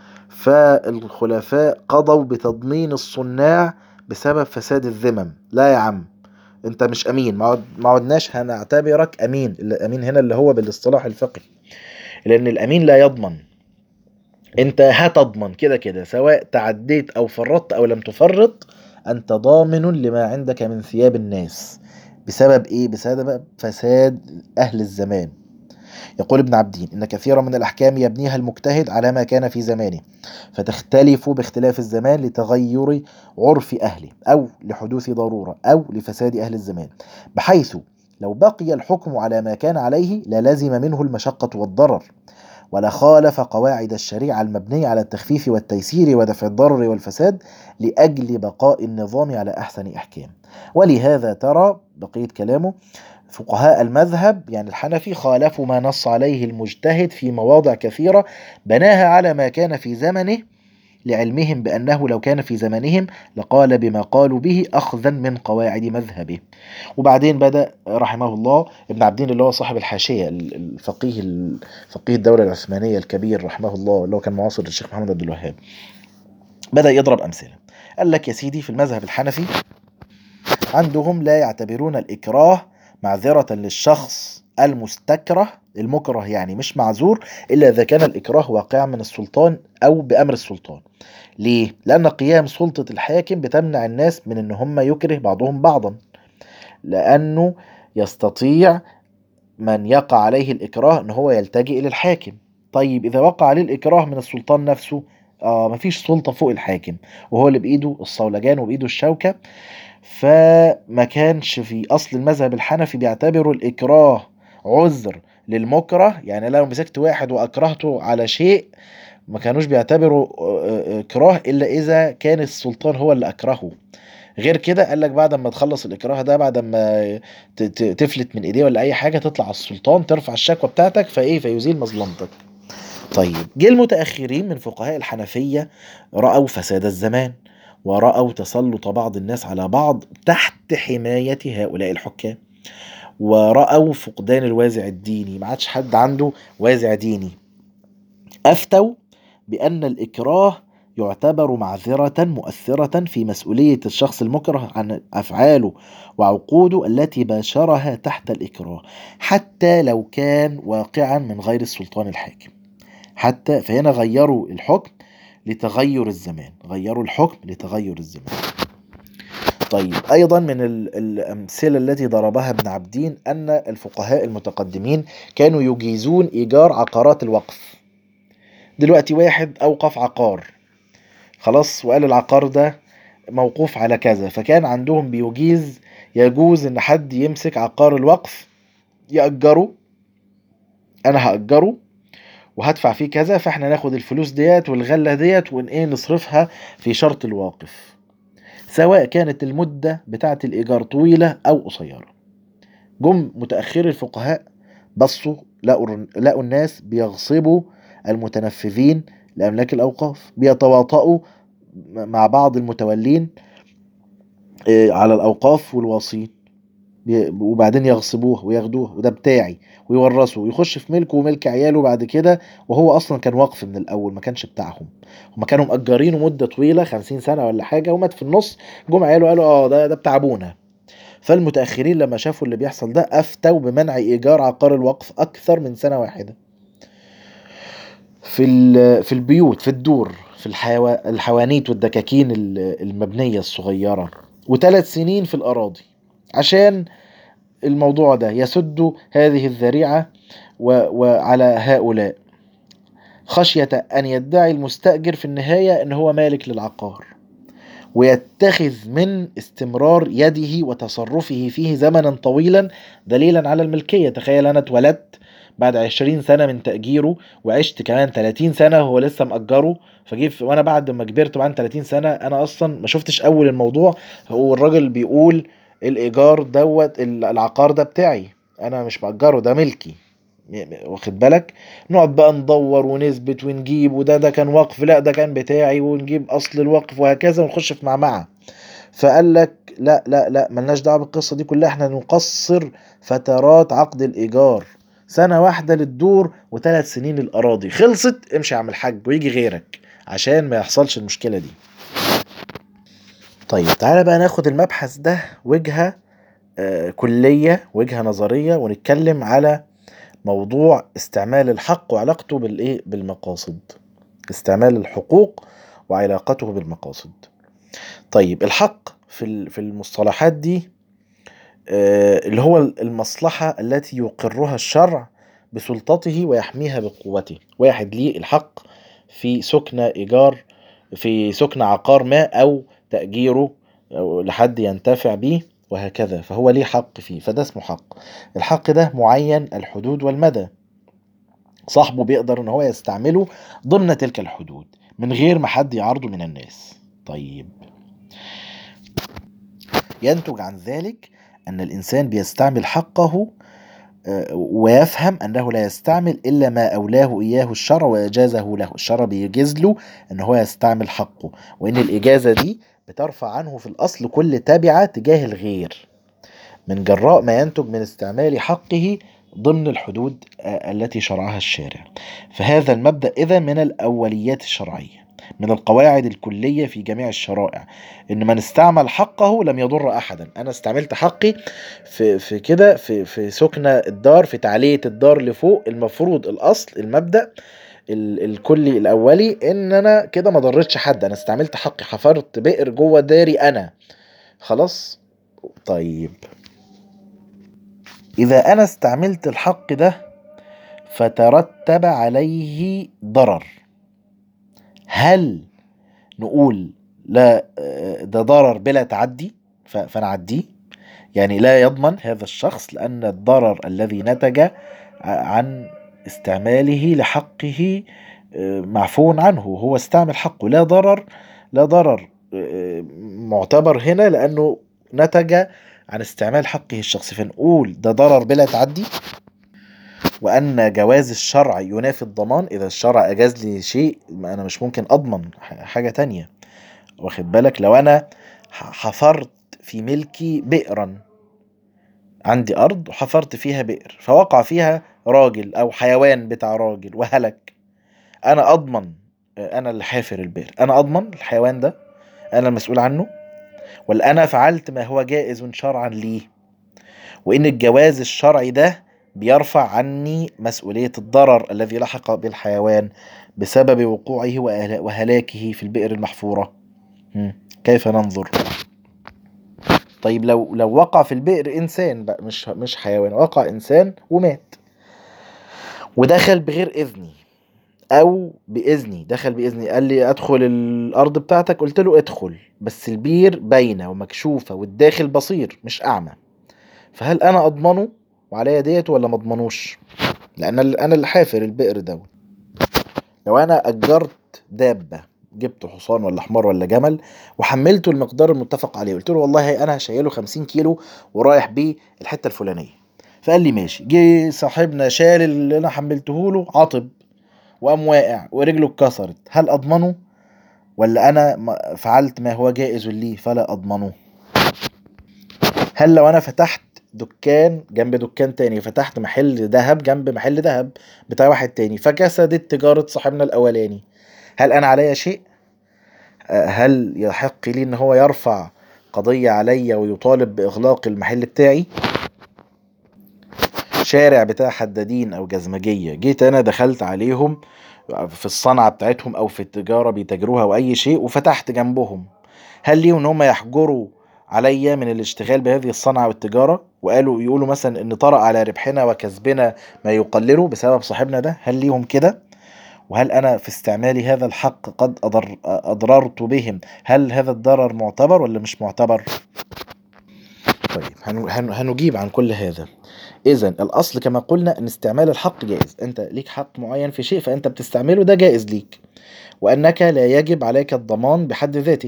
فالخلفاء قضوا بتضمين الصناع بسبب فساد الذمم لا يا عم انت مش امين ما عد- ما عدناش هنعتبرك امين الامين هنا اللي هو بالاصطلاح الفقهي لان الامين لا يضمن انت هتضمن كده كده سواء تعديت او فرطت او لم تفرط انت ضامن لما عندك من ثياب الناس بسبب ايه بسبب فساد اهل الزمان يقول ابن عبدين ان كثيرا من الاحكام يبنيها المجتهد على ما كان في زمانه فتختلف باختلاف الزمان لتغير عرف اهله او لحدوث ضروره او لفساد اهل الزمان بحيث لو بقي الحكم على ما كان عليه للزم منه المشقه والضرر ولخالف قواعد الشريعة المبنية على التخفيف والتيسير ودفع الضرر والفساد لأجل بقاء النظام على أحسن أحكام ولهذا ترى بقية كلامه فقهاء المذهب يعني الحنفي خالفوا ما نص عليه المجتهد في مواضع كثيرة بناها على ما كان في زمنه لعلمهم بأنه لو كان في زمنهم لقال بما قالوا به أخذا من قواعد مذهبه وبعدين بدأ رحمه الله ابن عبدين اللي هو صاحب الحاشية الفقيه فقيه الدولة العثمانية الكبير رحمه الله اللي هو كان معاصر للشيخ محمد عبد الوهاب بدأ يضرب أمثلة قال لك يا سيدي في المذهب الحنفي عندهم لا يعتبرون الإكراه معذرة للشخص المستكره المكره يعني مش معذور إلا إذا كان الإكراه واقعا من السلطان أو بأمر السلطان ليه؟ لأن قيام سلطة الحاكم بتمنع الناس من إن هم يكره بعضهم بعضا لأنه يستطيع من يقع عليه الإكراه إن هو يلتجئ إلى الحاكم طيب إذا وقع عليه الإكراه من السلطان نفسه آه مفيش سلطة فوق الحاكم وهو اللي بإيده الصولجان وبإيده الشوكة فما كانش في أصل المذهب الحنفي بيعتبروا الإكراه عذر للمكره يعني لو مسكت واحد وأكرهته على شيء ما كانوش بيعتبروا إكراه إلا إذا كان السلطان هو اللي أكرهه غير كده قال لك بعد ما تخلص الإكراه ده بعد ما ت- ت- تفلت من إيديه ولا أي حاجة تطلع على السلطان ترفع الشكوى بتاعتك فإيه فيزيل مظلمتك طيب جه المتأخرين من فقهاء الحنفية رأوا فساد الزمان ورأوا تسلط بعض الناس على بعض تحت حماية هؤلاء الحكام ورأوا فقدان الوازع الديني ما عادش حد عنده وازع ديني أفتوا بأن الإكراه يعتبر معذرة مؤثرة في مسؤولية الشخص المكره عن أفعاله وعقوده التي باشرها تحت الإكراه حتى لو كان واقعا من غير السلطان الحاكم حتى فهنا غيروا الحكم لتغير الزمان غيروا الحكم لتغير الزمان طيب أيضا من ال- الأمثلة التي ضربها ابن عبدين أن الفقهاء المتقدمين كانوا يجيزون إيجار عقارات الوقف دلوقتي واحد أوقف عقار خلاص وقال العقار ده موقوف على كذا فكان عندهم بيجيز يجوز إن حد يمسك عقار الوقف يأجره أنا هأجره وهدفع فيه كذا فاحنا ناخد الفلوس ديت والغلة ديت ون ايه نصرفها في شرط الواقف سواء كانت المدة بتاعة الإيجار طويلة أو قصيرة جم متأخري الفقهاء بصوا لقوا لقوا الناس بيغصبوا المتنفذين لأملاك الأوقاف بيتواطؤوا مع بعض المتولين آه، على الأوقاف والواصين بي- وبعدين يغصبوه وياخدوه وده بتاعي ويورثه ويخش في ملكه وملك عياله بعد كده وهو اصلا كان وقف من الاول ما كانش بتاعهم هما كانوا مأجرينه مدة طويلة خمسين سنة ولا حاجة ومات في النص جم عياله قالوا اه ده ده بتاع ابونا فالمتأخرين لما شافوا اللي بيحصل ده أفتوا بمنع إيجار عقار الوقف أكثر من سنة واحدة في ال- في البيوت في الدور في الحيوا... الحوانيت والدكاكين ال- المبنية الصغيرة وثلاث سنين في الأراضي عشان الموضوع ده يسد هذه الذريعة وعلى هؤلاء خشية أن يدعي المستأجر في النهاية أن هو مالك للعقار ويتخذ من استمرار يده وتصرفه فيه زمنا طويلا دليلا على الملكية تخيل أنا اتولدت بعد عشرين سنة من تأجيره وعشت كمان 30 سنة وهو لسه مأجره فجي وانا بعد ما كبرت بعد 30 سنة انا اصلا ما شفتش اول الموضوع هو الراجل بيقول الايجار دوت العقار ده بتاعي انا مش مأجره ده ملكي واخد بالك نقعد بقى ندور ونثبت ونجيب وده ده كان وقف لا ده كان بتاعي ونجيب اصل الوقف وهكذا ونخش في معمعة فقال لك لا لا لا ملناش دعوه بالقصه دي كلها احنا نقصر فترات عقد الايجار سنه واحده للدور وثلاث سنين للاراضي خلصت امشي يا عم الحاج ويجي غيرك عشان ما يحصلش المشكله دي طيب تعالى بقى ناخد المبحث ده وجهه آه كليه وجهه نظريه ونتكلم على موضوع استعمال الحق وعلاقته بالايه بالمقاصد استعمال الحقوق وعلاقته بالمقاصد طيب الحق في في المصطلحات دي اللي هو المصلحة التي يقرها الشرع بسلطته ويحميها بقوته واحد ليه الحق في سكن إيجار في سكن عقار ما أو تأجيره أو لحد ينتفع به وهكذا فهو ليه حق فيه فده اسمه حق الحق ده معين الحدود والمدى صاحبه بيقدر ان هو يستعمله ضمن تلك الحدود من غير ما حد يعارضه من الناس طيب ينتج عن ذلك أن الإنسان بيستعمل حقه ويفهم أنه لا يستعمل إلا ما أولاه إياه الشرع وأجازه له الشرع بيجيز له أن هو يستعمل حقه وإن الإجازة دي بترفع عنه في الأصل كل تبعة تجاه الغير من جراء ما ينتج من استعمال حقه ضمن الحدود التي شرعها الشارع فهذا المبدأ إذا من الأوليات الشرعية من القواعد الكلية في جميع الشرائع إن من استعمل حقه لم يضر أحدا أنا استعملت حقي في, في كده في, في سكنة الدار في تعلية الدار لفوق المفروض الأصل المبدأ الكلي الأولي إن أنا كده ما ضرتش حد أنا استعملت حقي حفرت بئر جوه داري أنا خلاص طيب إذا أنا استعملت الحق ده فترتب عليه ضرر هل نقول لا ده ضرر بلا تعدي فنعديه يعني لا يضمن هذا الشخص لأن الضرر الذي نتج عن استعماله لحقه معفو عنه هو استعمل حقه لا ضرر لا ضرر معتبر هنا لأنه نتج عن استعمال حقه الشخصي فنقول ده ضرر بلا تعدي وأن جواز الشرع ينافي الضمان إذا الشرع أجاز لي شيء أنا مش ممكن أضمن حاجة تانية واخد بالك لو أنا حفرت في ملكي بئرا عندي أرض وحفرت فيها بئر فوقع فيها راجل أو حيوان بتاع راجل وهلك أنا أضمن أنا اللي حافر البئر أنا أضمن الحيوان ده أنا المسؤول عنه ولا أنا فعلت ما هو جائز شرعا لي وإن الجواز الشرعي ده بيرفع عني مسؤولية الضرر الذي لحق بالحيوان بسبب وقوعه وهلاكه في البئر المحفورة كيف ننظر طيب لو لو وقع في البئر انسان بقى مش مش حيوان وقع انسان ومات ودخل بغير اذني او باذني دخل باذني قال لي ادخل الارض بتاعتك قلت له ادخل بس البير باينه ومكشوفه والداخل بصير مش اعمى فهل انا اضمنه وعليا ديت ولا ما اضمنوش لان انا اللي حافر البئر دوت لو انا اجرت دابه جبت حصان ولا حمار ولا جمل وحملته المقدار المتفق عليه قلت له والله انا هشيله 50 كيلو ورايح بيه الحته الفلانيه فقال لي ماشي جه صاحبنا شال اللي انا حملته له عطب وقام واقع ورجله اتكسرت هل اضمنه ولا انا فعلت ما هو جائز لي فلا اضمنه هل لو انا فتحت دكان جنب دكان تاني فتحت محل ذهب جنب محل ذهب بتاع واحد تاني فكسدت تجارة صاحبنا الأولاني هل أنا عليا شيء؟ هل يحق لي إن هو يرفع قضية عليا ويطالب بإغلاق المحل بتاعي؟ شارع بتاع حدادين أو جزمجية جيت أنا دخلت عليهم في الصنعة بتاعتهم أو في التجارة بيتاجروها أو أي شيء وفتحت جنبهم هل ليهم إن هم يحجروا عليا من الاشتغال بهذه الصنعة والتجارة وقالوا يقولوا مثلا ان طرأ على ربحنا وكسبنا ما يقلله بسبب صاحبنا ده هل ليهم كده وهل انا في استعمال هذا الحق قد أضر اضررت بهم هل هذا الضرر معتبر ولا مش معتبر طيب هن- هن- هنجيب عن كل هذا اذا الاصل كما قلنا ان استعمال الحق جائز انت ليك حق معين في شيء فانت بتستعمله ده جائز ليك وانك لا يجب عليك الضمان بحد ذاته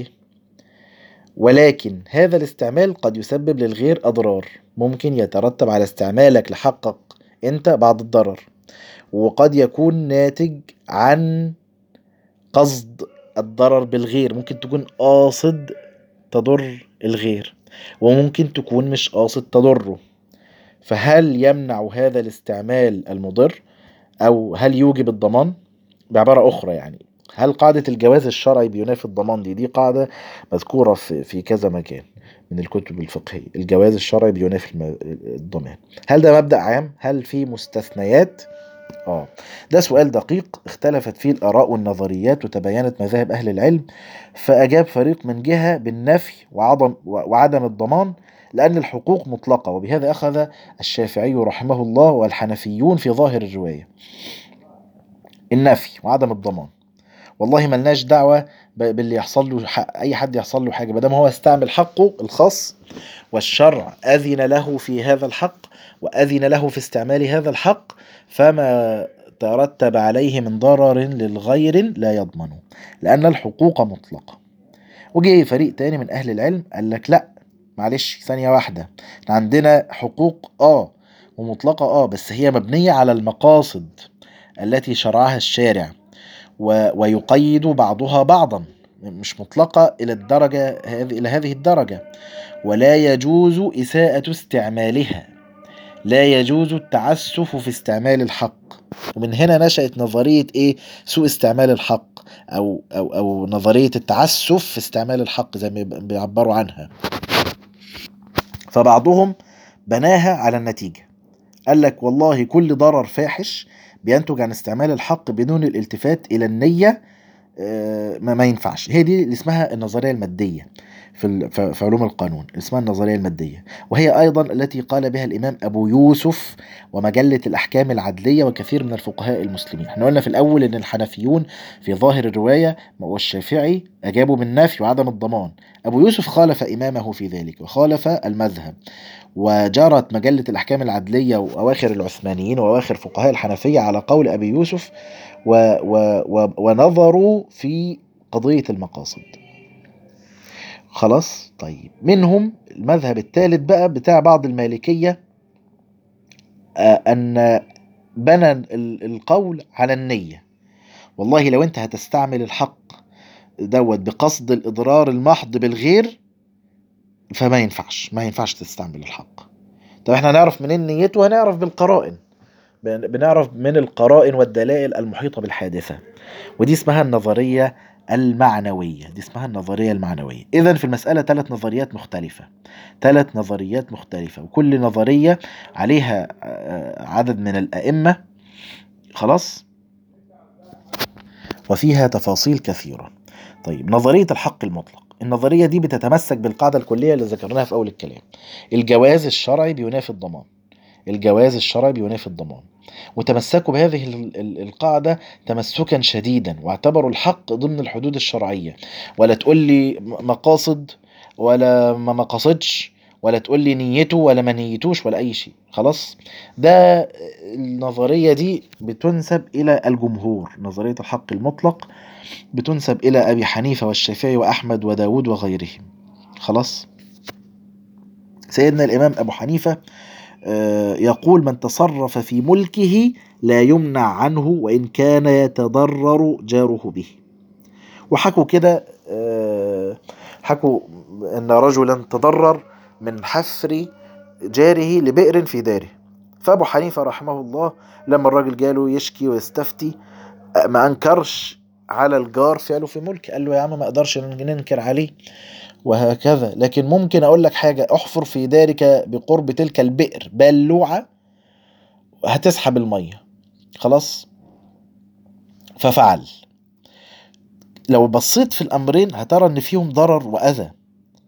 ولكن هذا الاستعمال قد يسبب للغير اضرار ممكن يترتب على استعمالك لحقك انت بعض الضرر وقد يكون ناتج عن قصد الضرر بالغير ممكن تكون قاصد تضر الغير وممكن تكون مش قاصد تضره فهل يمنع هذا الاستعمال المضر او هل يوجب الضمان بعبارة اخرى يعني هل قاعدة الجواز الشرعي بينافي الضمان دي دي قاعدة مذكورة في, في كذا مكان من الكتب الفقهية الجواز الشرعي بينافي الم- الضمان هل ده مبدأ عام هل في مستثنيات اه ده سؤال دقيق اختلفت فيه الآراء والنظريات وتباينت مذاهب أهل العلم فأجاب فريق من جهة بالنفي وعدم, وعدم الضمان لأن الحقوق مطلقة وبهذا أخذ الشافعي رحمه الله والحنفيون في ظاهر الرواية النفي وعدم الضمان والله ملناش دعوة ب- باللي يحصل له ح- أي حد يحصل له حاجة مادام هو استعمل حقه الخاص والشرع أذن له في هذا الحق وأذن له في استعمال هذا الحق فما ترتب عليه من ضرر للغير لا يضمنه لأن الحقوق مطلقة وجه فريق تاني من أهل العلم قال لك لا معلش ثانية واحدة إحنا عندنا حقوق آه ومطلقة آه بس هي مبنية على المقاصد التي شرعها الشارع و... ويقيد بعضها بعضا مش مطلقة إلى الدرجة هذه إلى هذه الدرجة ولا يجوز إساءة استعمالها لا يجوز التعسف في استعمال الحق ومن هنا نشأت نظرية إيه سوء استعمال الحق أو أو أو نظرية التعسف في استعمال الحق زي ما بيعبروا عنها فبعضهم بناها على النتيجة قال لك والله كل ضرر فاحش بينتج عن استعمال الحق بدون الالتفات إلى النية آه، ما, ما ينفعش هي دي اللي اسمها النظرية المادية في ال- في في علوم القانون اسمها النظرية المادية وهي أيضا التي قال بها الإمام أبو يوسف ومجلة الأحكام العدلية وكثير من الفقهاء المسلمين احنا قلنا في الأول أن الحنفيون في ظاهر الرواية والشافعي أجابوا بالنفي وعدم الضمان أبو يوسف خالف إمامه في ذلك وخالف المذهب وجرت مجلة الأحكام العدلية وأواخر العثمانيين وأواخر فقهاء الحنفية على قول أبي يوسف و و و ونظروا في قضية المقاصد خلاص طيب منهم المذهب الثالث بقى بتاع بعض المالكية آه، أن بنى ال- القول على النية والله لو أنت هتستعمل الحق دوت بقصد الإضرار المحض بالغير فما ينفعش ما ينفعش تستعمل الحق طب احنا هنعرف منين نيته هنعرف بالقرائن بن- بنعرف من القرائن والدلائل المحيطة بالحادثة ودي اسمها النظرية المعنوية دي اسمها النظرية المعنوية إذا في المسألة ثلاث نظريات مختلفة ثلاث نظريات مختلفة وكل نظرية عليها آه، عدد من الأئمة خلاص وفيها تفاصيل كثيرة طيب نظرية الحق المطلق النظرية دي بتتمسك بالقاعدة الكلية اللي ذكرناها في أول الكلام الجواز الشرعي بينافي الضمان الجواز الشرعي بينافي الضمان وتمسكوا بهذه ال- ال- القاعدة تمسكا شديدا واعتبروا الحق ضمن الحدود الشرعية ولا تقول لي م- مقاصد ولا ما مقاصدش ولا تقول لي نيته ولا ما نيتوش ولا أي شيء خلاص ده النظرية دي بتنسب إلى الجمهور نظرية الحق المطلق بتنسب إلى أبي حنيفة والشافعي وأحمد وداود وغيرهم خلاص سيدنا الإمام أبو حنيفة آه، يقول من تصرف في ملكه لا يمنع عنه وإن كان يتضرر جاره به وحكوا كده آه، حكوا أن رجلا تضرر من حفر جاره لبئر في داره فأبو حنيفة رحمه الله لما الراجل جاله يشكي ويستفتي آه، ما أنكرش على الجار فعله في ملك قال له يا عم ما اقدرش ننكر عليه وهكذا لكن ممكن اقول لك حاجة احفر في دارك بقرب تلك البئر بلوعة هتسحب المية خلاص ففعل لو بصيت في الامرين هترى ان فيهم ضرر واذى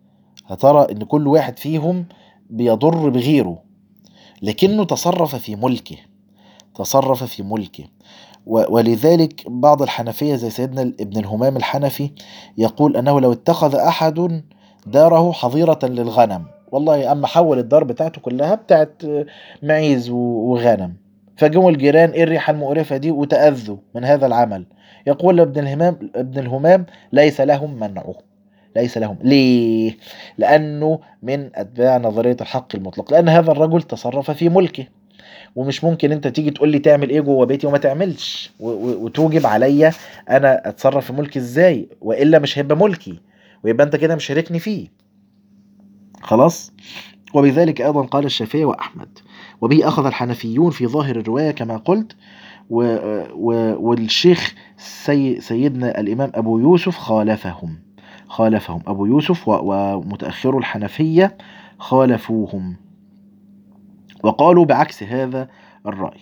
هترى ان كل واحد فيهم بيضر بغيره لكنه تصرف في ملكه تصرف في ملكه و- ولذلك بعض الحنفية زي سيدنا ابن الهمام الحنفي يقول أنه لو اتخذ أحد داره حظيرة للغنم والله أما حول الدار بتاعته كلها بتاعت معيز و- وغنم فجم الجيران ايه الريحة المقرفة دي وتأذوا من هذا العمل يقول ابن الهمام ابن الهمام ليس لهم منعه ليس لهم ليه؟ لأنه من أتباع نظرية الحق المطلق لأن هذا الرجل تصرف في ملكه ومش ممكن انت تيجي تقول لي تعمل ايه جوه بيتي وما تعملش و- و- وتوجب عليا انا اتصرف في ملكي ازاي والا مش هيبقى ملكي ويبقى انت كده مشاركني فيه خلاص وبذلك ايضا قال الشافعي واحمد وبه اخذ الحنفيون في ظاهر الروايه كما قلت و و والشيخ سي سيدنا الامام ابو يوسف خالفهم خالفهم ابو يوسف و- ومتاخر الحنفيه خالفوهم وقالوا بعكس هذا الرأي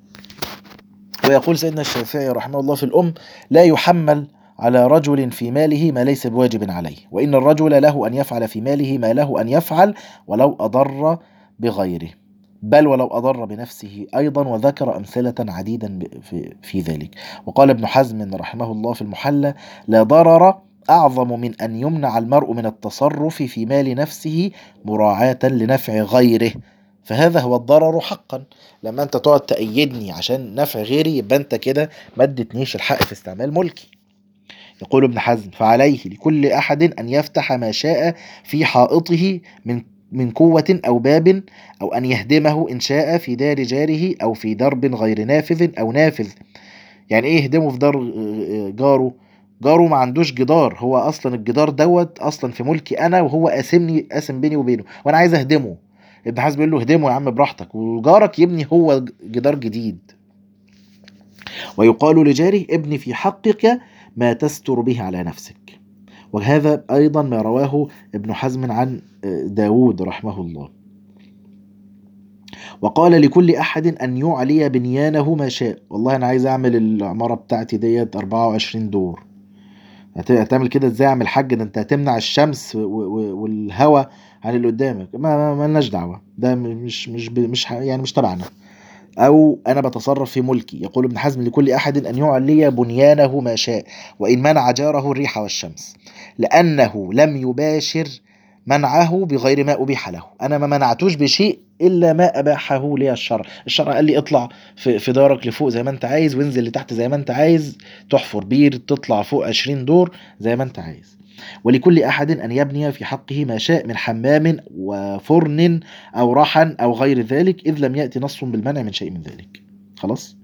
ويقول سيدنا الشافعي رحمه الله في الأم لا يحمل على رجل في ماله ما ليس بواجب عليه وإن الرجل له أن يفعل في ماله ما له أن يفعل ولو أضر بغيره بل ولو أضر بنفسه أيضا وذكر أمثلة عديدا ب- في, في ذلك وقال ابن حزم رحمه الله في المحلى لا ضرر أعظم من أن يمنع المرء من التصرف في مال نفسه مراعاة لنفع غيره فهذا هو الضرر حقا لما انت تقعد تأيدني عشان نفع غيري يبقى انت كده ما ادتنيش الحق في استعمال ملكي يقول ابن حزم فعليه لكل احد ان يفتح ما شاء في حائطه من من قوة أو باب أو أن يهدمه إن شاء في دار جاره أو في درب غير نافذ أو نافذ يعني إيه يهدمه في دار آه، جاره جاره ما عندوش جدار هو أصلا الجدار دوت أصلا في ملكي أنا وهو قاسمني قاسم بيني وبينه وأنا عايز أهدمه ابن حزم بيقول له اهدمه يا عم براحتك وجارك يبني هو جدار جديد ويقال لجاره ابني في حقك ما تستر به على نفسك وهذا أيضا ما رواه ابن حزم عن داود رحمه الله وقال لكل أحد أن يعلي بنيانه ما شاء والله أنا عايز أعمل العمارة بتاعتي ديت 24 دور هت- هتعمل كده ازاي اعمل حاج ده انت هتمنع الشمس و- و- والهواء عن اللي قدامك ما ما- ما لناش دعوه ده مش مش ب- مش ح- يعني مش تبعنا او انا بتصرف في ملكي يقول ابن حزم لكل احد ان يعلي بنيانه ما شاء وان منع جاره الريح والشمس لانه لم يباشر منعه بغير ما ابيح له انا ما منعتوش بشيء الا ما اباحه لي الشرع الشرع قال لي اطلع في في دارك لفوق زي ما انت عايز وانزل لتحت زي ما انت عايز تحفر بير تطلع فوق 20 دور زي ما انت عايز ولكل احد ان يبني في حقه ما شاء من حمام وفرن او رحن او غير ذلك اذ لم ياتي نص بالمنع من شيء من ذلك خلاص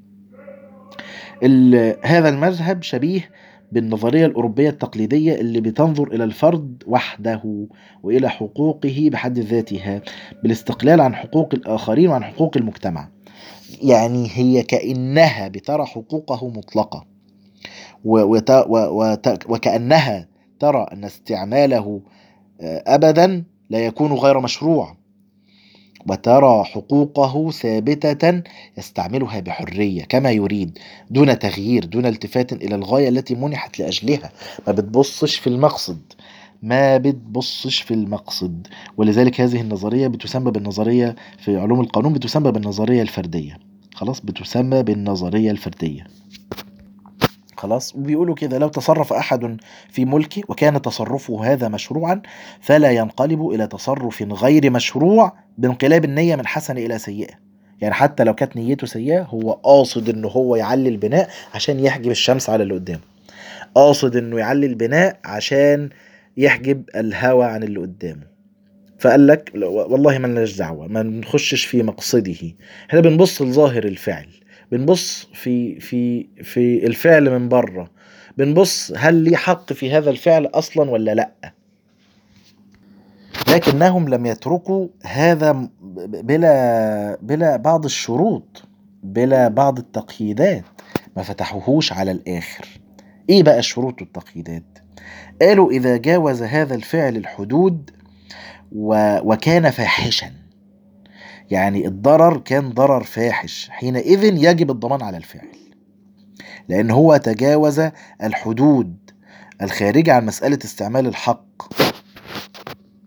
ال- هذا المذهب شبيه بالنظرية الأوروبية التقليدية اللي بتنظر إلى الفرد وحده وإلى حقوقه بحد ذاتها بالاستقلال عن حقوق الآخرين وعن حقوق المجتمع يعني هي كأنها بترى حقوقه مطلقة و- وت- و- وت- وكأنها ترى أن استعماله آه، أبدا لا يكون غير مشروع وترى حقوقه ثابتة يستعملها بحرية كما يريد دون تغيير دون التفات إلى الغاية التي منحت لأجلها ما بتبصش في المقصد ما بتبصش في المقصد ولذلك هذه النظرية بتسمى بالنظرية في علوم القانون بتسمى بالنظرية الفردية خلاص بتسمى بالنظرية الفردية خلاص وبيقولوا كده لو تصرف أحد في ملكه وكان تصرفه هذا مشروعا فلا ينقلب إلى تصرف غير مشروع بانقلاب النية من حسنة إلى سيئة يعني حتى لو كانت نيته سيئة هو قاصد إن هو يعلي البناء عشان يحجب الشمس على اللي قدامه قاصد إنه يعلي البناء عشان يحجب الهواء عن اللي قدامه فقال لك لا، والله ما لناش دعوة ما نخشش في مقصده احنا بنبص لظاهر الفعل بنبص في في في الفعل من بره بنبص هل لي حق في هذا الفعل اصلا ولا لا لكنهم لم يتركوا هذا ب- بلا بلا بعض الشروط بلا بعض التقييدات ما فتحوهوش على الاخر ايه بقى الشروط والتقييدات قالوا اذا جاوز هذا الفعل الحدود و... وكان فاحشا يعني الضرر كان ضرر فاحش حينئذ يجب الضمان على الفعل لأن هو تجاوز الحدود الخارجة عن مسألة استعمال الحق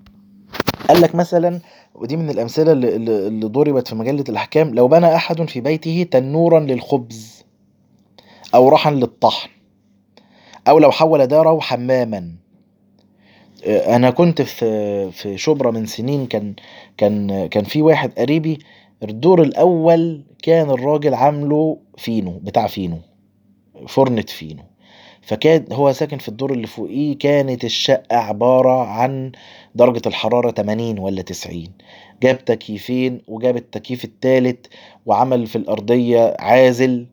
قال لك مثلا ودي من الأمثلة اللي, اللي اللي ضربت في مجلة الأحكام لو بنى أحد في بيته تنورا للخبز أو رحا للطحن أو لو حول داره حماما آه، أنا كنت في في شبرا من سنين كان كان كان في واحد قريبي الدور الأول كان الراجل عامله فينو بتاع فينو فرنة فينو فكان هو ساكن في الدور اللي فوقيه كانت الشقة عبارة عن درجة الحرارة 80 ولا 90 جاب تكييفين وجاب التكييف التالت وعمل في الأرضية عازل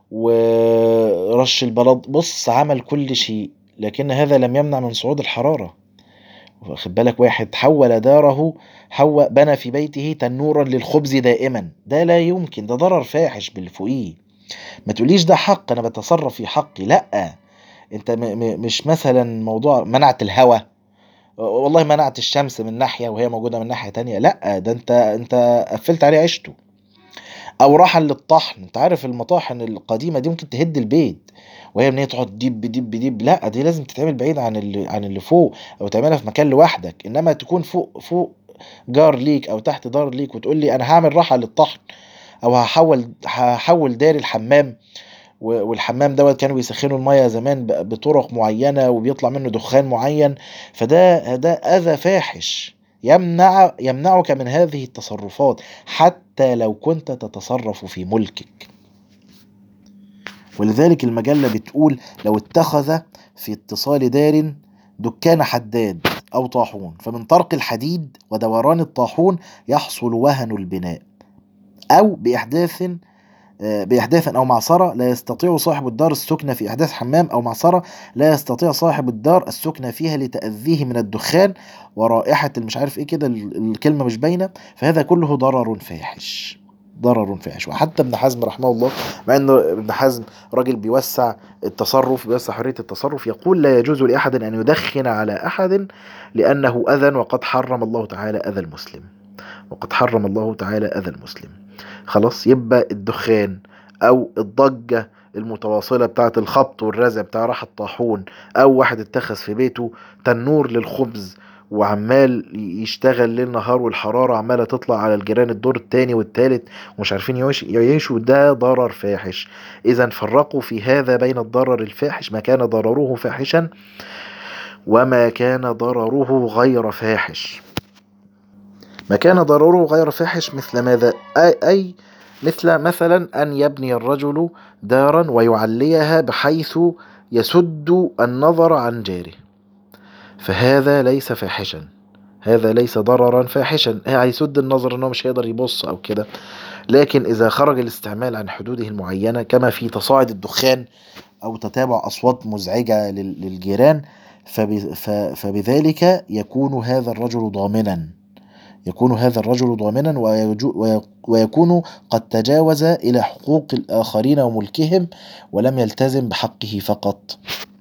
ورش البلاط بص عمل كل شيء لكن هذا لم يمنع من صعود الحرارة واخد بالك واحد حول داره حو بنى في بيته تنورا للخبز دائما ده لا يمكن ده ضرر فاحش باللي فوقيه ما تقوليش ده حق انا بتصرف في حقي لا انت م م مش مثلا موضوع منعت الهواء والله منعت الشمس من ناحية وهي موجودة من ناحية تانية لا ده انت انت قفلت عليه عيشته او راحا للطحن انت عارف المطاحن القديمة دي ممكن تهد البيت وهي ان هي تقعد ديب ديب ديب لا دي لازم تتعمل بعيد عن اللي عن اللي فوق او تعملها في مكان لوحدك انما تكون فوق فوق جار ليك او تحت دار ليك وتقول لي انا هعمل راحة للطحن او هحول هحول داري الحمام و- والحمام دوت كانوا بيسخنوا المية زمان ب- بطرق معينة وبيطلع منه دخان معين فده ده أذى فاحش يمنع يمنعك من هذه التصرفات حتى لو كنت تتصرف في ملكك ولذلك المجلة بتقول لو اتخذ في اتصال دار دكان حداد أو طاحون فمن طرق الحديد ودوران الطاحون يحصل وهن البناء أو بإحداث آه، بإحداث أو معصرة لا يستطيع صاحب الدار السكنة في إحداث حمام أو معصرة لا يستطيع صاحب الدار السكنة فيها لتأذيه من الدخان ورائحة المش عارف إيه كده ال- الكلمة مش باينة فهذا كله ضرر فاحش ضرر فاحش وحتى ابن حزم رحمه الله مع انه ابن حزم راجل بيوسع التصرف بيوسع حريه التصرف يقول لا يجوز لاحد ان يدخن على احد لانه اذى وقد حرم الله تعالى اذى المسلم وقد حرم الله تعالى اذى المسلم خلاص يبقى الدخان او الضجه المتواصله بتاعه الخبط والرزع بتاع راح الطاحون او واحد اتخذ في بيته تنور للخبز وعمال يشتغل ليل نهار والحراره عماله تطلع على الجيران الدور التاني والتالت ومش عارفين يعيش- يعيشوا ده ضرر فاحش اذا فرقوا في هذا بين الضرر الفاحش ما كان ضرره فاحشا وما كان ضرره غير فاحش ما كان ضرره غير فاحش مثل ماذا أي, أي مثل مثلا أن يبني الرجل دارا ويعليها بحيث يسد النظر عن جاره فهذا ليس فاحشا هذا ليس ضررا فاحشا هيسد النظر انه مش هيقدر يبص او كده لكن اذا خرج الاستعمال عن حدوده المعينة كما في تصاعد الدخان او تتابع اصوات مزعجة لل- للجيران فب- ف- فبذلك يكون هذا الرجل ضامنا يكون هذا الرجل ضامنا ويجو- وي- ويكون قد تجاوز إلى حقوق الآخرين وملكهم ولم يلتزم بحقه فقط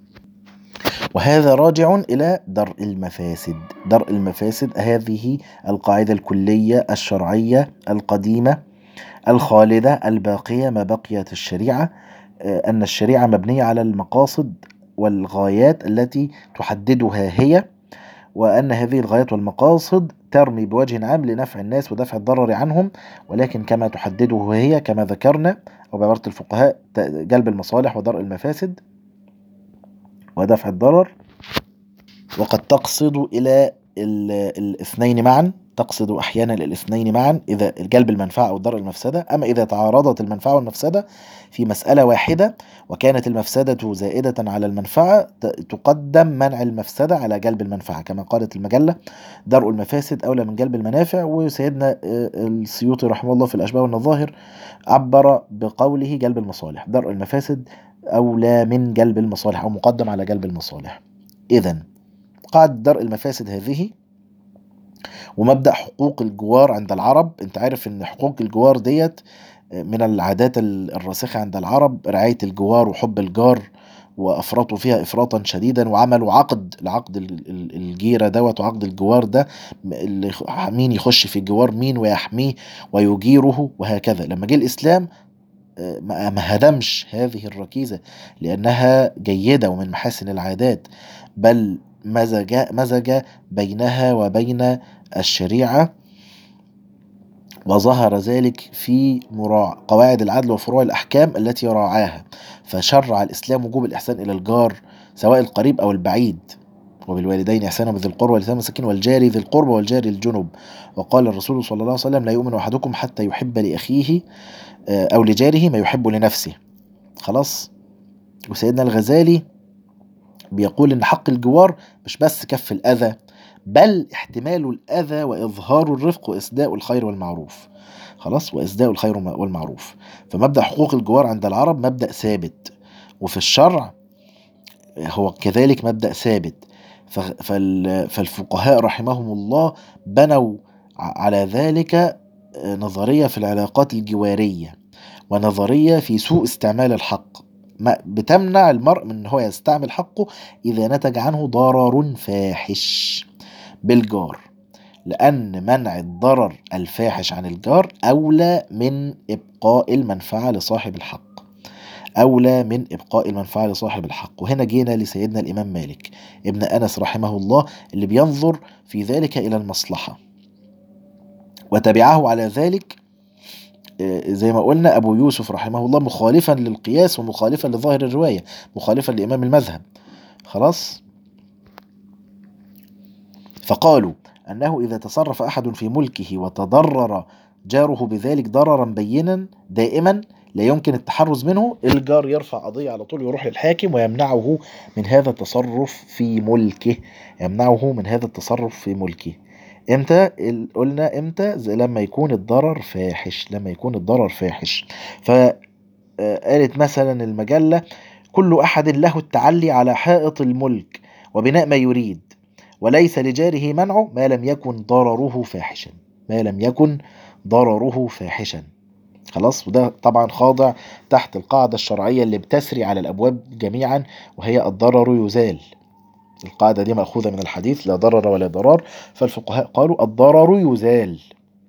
وهذا راجع إلى درء المفاسد درء المفاسد هذه القاعدة الكلية الشرعية القديمة الخالدة الباقية ما بقيت الشريعة آه، أن الشريعة مبنية على المقاصد والغايات التي تحددها هي وأن هذه الغايات والمقاصد ترمي بوجه عام لنفع الناس ودفع الضرر عنهم ولكن كما تحدده هي كما ذكرنا أو بعبارة الفقهاء ت- جلب المصالح ودرء المفاسد ودفع الضرر وقد تقصد إلى ال- الاثنين معا تقصد أحيانا الاثنين معا إذا جلب المنفعة أو درء المفسدة أما إذا تعارضت المنفعة والمفسدة في مسألة واحدة وكانت المفسدة زائدة على المنفعة ت- تقدم منع المفسدة على جلب المنفعة كما قالت المجلة درء المفاسد أولى من جلب المنافع وسيدنا آه، السيوطي رحمه الله في الأشباه والنظاهر عبر بقوله جلب المصالح درء المفاسد أولى من جلب المصالح أو مقدم على جلب المصالح إذا قاعدة درء المفاسد هذه ومبدأ حقوق الجوار عند العرب انت عارف ان حقوق الجوار ديت من العادات ال- الراسخة عند العرب رعاية الجوار وحب الجار وافرطوا فيها افراطا شديدا وعملوا عقد لعقد ال- ال- الجيرة دوت وعقد الجوار ده م- اللي يخ- مين يخش في الجوار مين ويحميه ويجيره وهكذا لما جه الاسلام آه، ما ما هدمش هذه الركيزة لأنها جيدة ومن محاسن العادات بل مزج, مزج بينها وبين الشريعة وظهر ذلك في مراع قواعد العدل وفروع الأحكام التي راعاها فشرع الإسلام وجوب الإحسان إلى الجار سواء القريب أو البعيد وبالوالدين إحسانا بذي القربى واليتامى والمساكين والجار ذي القربى والجار الجنب وقال الرسول صلى الله عليه وسلم لا يؤمن أحدكم حتى يحب لأخيه أو لجاره ما يحب لنفسه خلاص وسيدنا الغزالي بيقول إن حق الجوار مش بس كف الأذى بل احتمال الأذى وإظهار الرفق وإسداء الخير والمعروف خلاص وإسداء الخير والمعروف فمبدأ حقوق الجوار عند العرب مبدأ ثابت وفي الشرع هو كذلك مبدأ ثابت فالفقهاء رحمهم الله بنوا على ذلك نظرية في العلاقات الجوارية ونظرية في سوء استعمال الحق بتمنع المرء من ان هو يستعمل حقه اذا نتج عنه ضرر فاحش بالجار لأن منع الضرر الفاحش عن الجار أولى من إبقاء المنفعة لصاحب الحق أولى من إبقاء المنفعة لصاحب الحق وهنا جينا لسيدنا الإمام مالك ابن أنس رحمه الله اللي بينظر في ذلك إلى المصلحة وتبعه على ذلك زي ما قلنا أبو يوسف رحمه الله مخالفا للقياس ومخالفا لظاهر الرواية مخالفا لإمام المذهب خلاص فقالوا أنه إذا تصرف أحد في ملكه وتضرر جاره بذلك ضررا بينا دائما لا يمكن التحرز منه الجار يرفع قضية على طول يروح للحاكم ويمنعه من هذا التصرف في ملكه يمنعه من هذا التصرف في ملكه امتى قلنا امتى لما يكون الضرر فاحش لما يكون الضرر فاحش فقالت مثلا المجلة كل أحد له التعلي على حائط الملك وبناء ما يريد وليس لجاره منعه ما لم يكن ضرره فاحشا ما لم يكن ضرره فاحشا خلاص وده طبعا خاضع تحت القاعدة الشرعية اللي بتسري على الأبواب جميعا وهي الضرر يزال القاعدة دي مأخوذة من الحديث لا ضرر ولا ضرار فالفقهاء قالوا الضرر يزال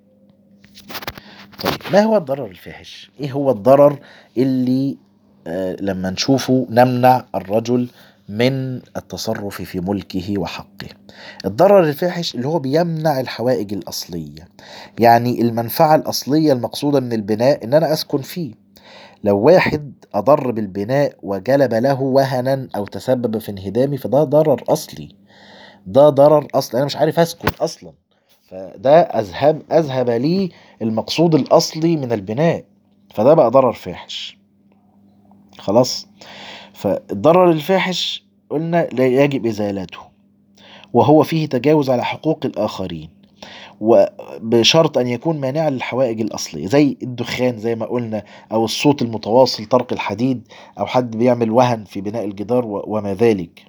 طيب ما هو الضرر الفاحش ايه هو الضرر اللي آه لما نشوفه نمنع الرجل من التصرف في ملكه وحقه الضرر الفاحش اللي هو بيمنع الحوائج الأصلية يعني المنفعة الأصلية المقصودة من البناء إن أنا أسكن فيه لو واحد أضر بالبناء وجلب له وهنا أو تسبب في انهدامه فده ضرر أصلي ده ضرر أصلي أنا مش عارف أسكن أصلا فده أذهب أذهب لي المقصود الأصلي من البناء فده بقى ضرر فاحش خلاص فالضرر الفاحش قلنا لا يجب إزالته وهو فيه تجاوز على حقوق الآخرين وبشرط أن يكون مانعا للحوائج الأصلية زي الدخان زي ما قلنا أو الصوت المتواصل طرق الحديد أو حد بيعمل وهن في بناء الجدار وما ذلك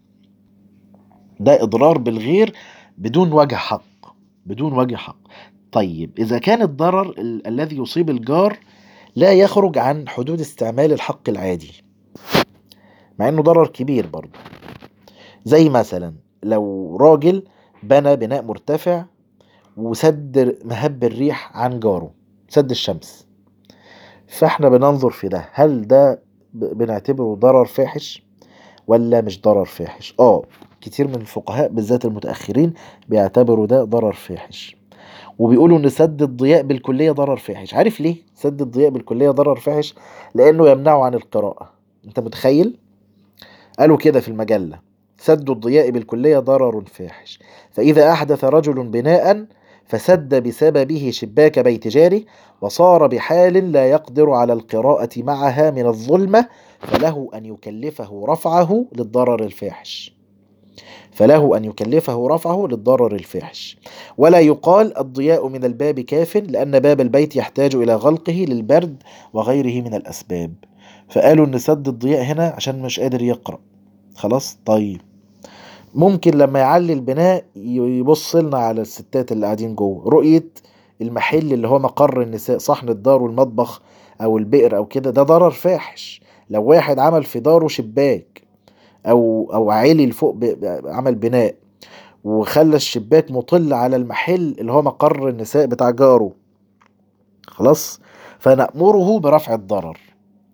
ده إضرار بالغير بدون وجه حق بدون وجه حق طيب إذا كان الضرر ال الذي يصيب الجار لا يخرج عن حدود استعمال الحق العادي مع انه ضرر كبير برضه زي مثلا لو راجل بنى بناء مرتفع وسد مهب الريح عن جاره سد الشمس فاحنا بننظر في ده هل ده بنعتبره ضرر فاحش ولا مش ضرر فاحش اه كتير من الفقهاء بالذات المتأخرين بيعتبروا ده ضرر فاحش وبيقولوا ان سد الضياء بالكلية ضرر فاحش عارف ليه سد الضياء بالكلية ضرر فاحش لانه يمنعه عن القراءة انت متخيل قالوا كده في المجلة سد الضياء بالكلية ضرر فاحش فإذا أحدث رجل بناء فسد بسببه شباك بيت جاره وصار بحال لا يقدر على القراءة معها من الظلمة فله أن يكلفه رفعه للضرر الفاحش فله أن يكلفه رفعه للضرر الفاحش ولا يقال الضياء من الباب كاف لأن باب البيت يحتاج إلى غلقه للبرد وغيره من الأسباب فقالوا ان سد الضياء هنا عشان مش قادر يقرأ خلاص طيب ممكن لما يعلي البناء يبص لنا على الستات اللي قاعدين جوه رؤية المحل اللي هو مقر النساء صحن الدار والمطبخ او البئر او كده ده ضرر فاحش لو واحد عمل في داره شباك او او عالي لفوق عمل بناء وخلى الشباك مطل على المحل اللي هو مقر النساء بتاع جاره خلاص فنأمره برفع الضرر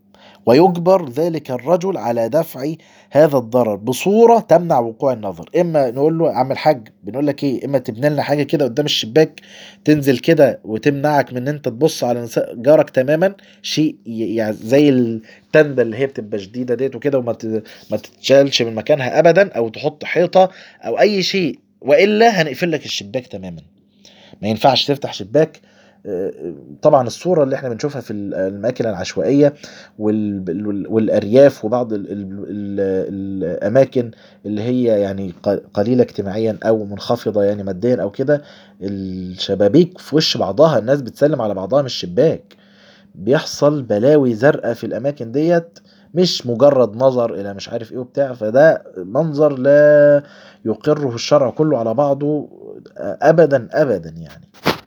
ويجبر ذلك الرجل على دفع هذا الضرر بصورة تمنع وقوع النظر إما نقول له يا عم الحاج بنقول لك إيه إما تبني لنا حاجة كده قدام الشباك تنزل كده وتمنعك من إن أنت تبص على نساء جارك تماما شيء ي- يعني زي التندة اللي هي بتبقى شديدة ديت وكده وما ت- ما تتشالش من مكانها أبدا أو تحط حيطة أو أي شيء وإلا هنقفل لك الشباك تماما ما ينفعش تفتح شباك آه، طبعا الصورة اللي احنا بنشوفها في الأماكن العشوائية وال- وال- والأرياف وبعض ال- ال- ال- الأماكن اللي هي يعني ق- قليلة اجتماعيا أو منخفضة يعني ماديا أو كده الشبابيك في وش بعضها الناس بتسلم على بعضها من الشباك بيحصل بلاوي زرقاء في الأماكن ديت مش مجرد نظر إلى مش عارف إيه وبتاع فده منظر لا يقره الشرع كله على بعضه أبدا أبدا يعني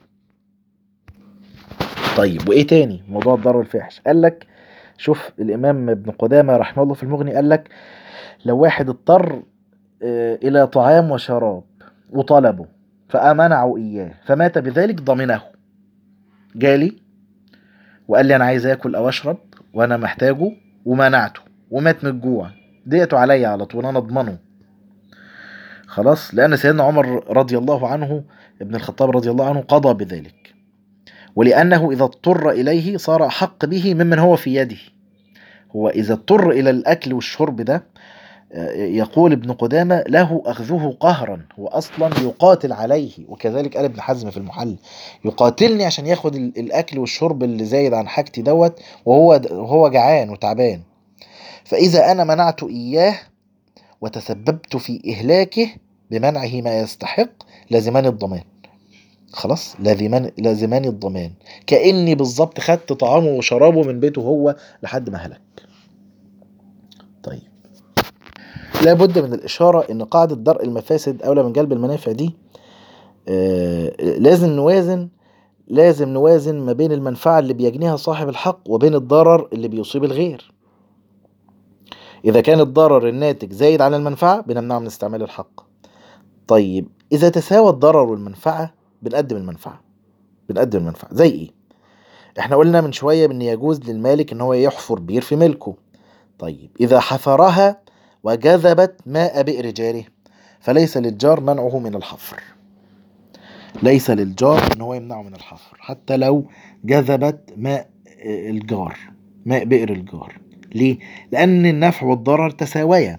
طيب وايه تاني موضوع الضرر الفاحش قال لك شوف الامام ابن قدامه رحمه الله في المغني قال لك لو واحد اضطر آه، الى طعام وشراب وطلبه فامنعوا اياه فمات بذلك ضمنه جالي وقال لي انا عايز اكل او اشرب وانا محتاجه ومنعته ومات من الجوع ديته عليا على طول انا اضمنه خلاص لان سيدنا عمر رضي الله عنه ابن الخطاب رضي الله عنه قضى بذلك ولأنه إذا اضطر إليه صار أحق به ممن هو في يده هو إذا اضطر إلى الأكل والشرب ده آه، يقول ابن قدامة له أخذه قهرا هو أصلا يقاتل عليه وكذلك قال ابن حزم في المحل يقاتلني عشان ياخد ال- الأكل والشرب اللي زايد عن حاجتي دوت وهو وهو جعان وتعبان فإذا أنا منعت إياه وتسببت في إهلاكه بمنعه ما يستحق لازماني الضمان خلاص لازمان لازماني الضمان كاني بالظبط خدت طعامه وشرابه من بيته هو لحد ما هلك طيب لابد من الاشاره ان قاعده درء المفاسد اولى من جلب المنافع دي آه لازم نوازن لازم نوازن ما بين المنفعه اللي بيجنيها صاحب الحق وبين الضرر اللي بيصيب الغير اذا كان الضرر الناتج زايد عن المنفعه بنمنعه من استعمال الحق طيب اذا تساوى الضرر والمنفعه بنقدم المنفعه بنقدم المنفعه زي ايه احنا قلنا من شويه ان يجوز للمالك ان هو يحفر بير في ملكه طيب اذا حفرها وجذبت ماء بئر جاره فليس للجار منعه من الحفر ليس للجار ان هو يمنعه من الحفر حتى لو جذبت ماء الجار ماء بئر الجار ليه لان النفع والضرر تساويا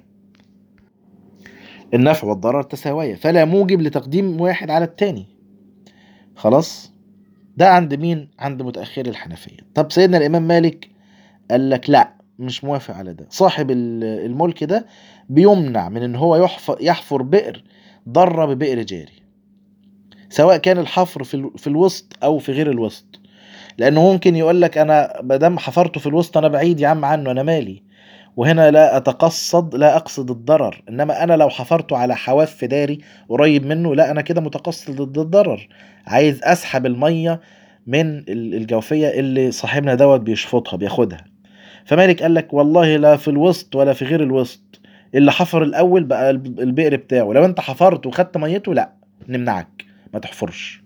النفع والضرر تساويا فلا موجب لتقديم واحد على التاني خلاص ده عند مين عند متأخر الحنفية طب سيدنا الإمام مالك قال لك لا مش موافق على ده صاحب ال- الملك ده بيمنع من ان هو يحفر, يحفر بئر ضر ببئر جاري سواء كان الحفر في, ال- في الوسط او في غير الوسط لانه ممكن يقول لك انا مادام حفرته في الوسط انا بعيد يا عم عنه انا مالي وهنا لا اتقصد لا اقصد الضرر انما انا لو حفرته على حواف في داري قريب منه لا انا كده متقصد ضد الضرر عايز اسحب الميه من ال- الجوفيه اللي صاحبنا دوت بيشفطها بياخدها فمالك قال لك والله لا في الوسط ولا في غير الوسط اللي حفر الاول بقى الب- البئر بتاعه لو انت حفرت وخدت ميته لا نمنعك ما تحفرش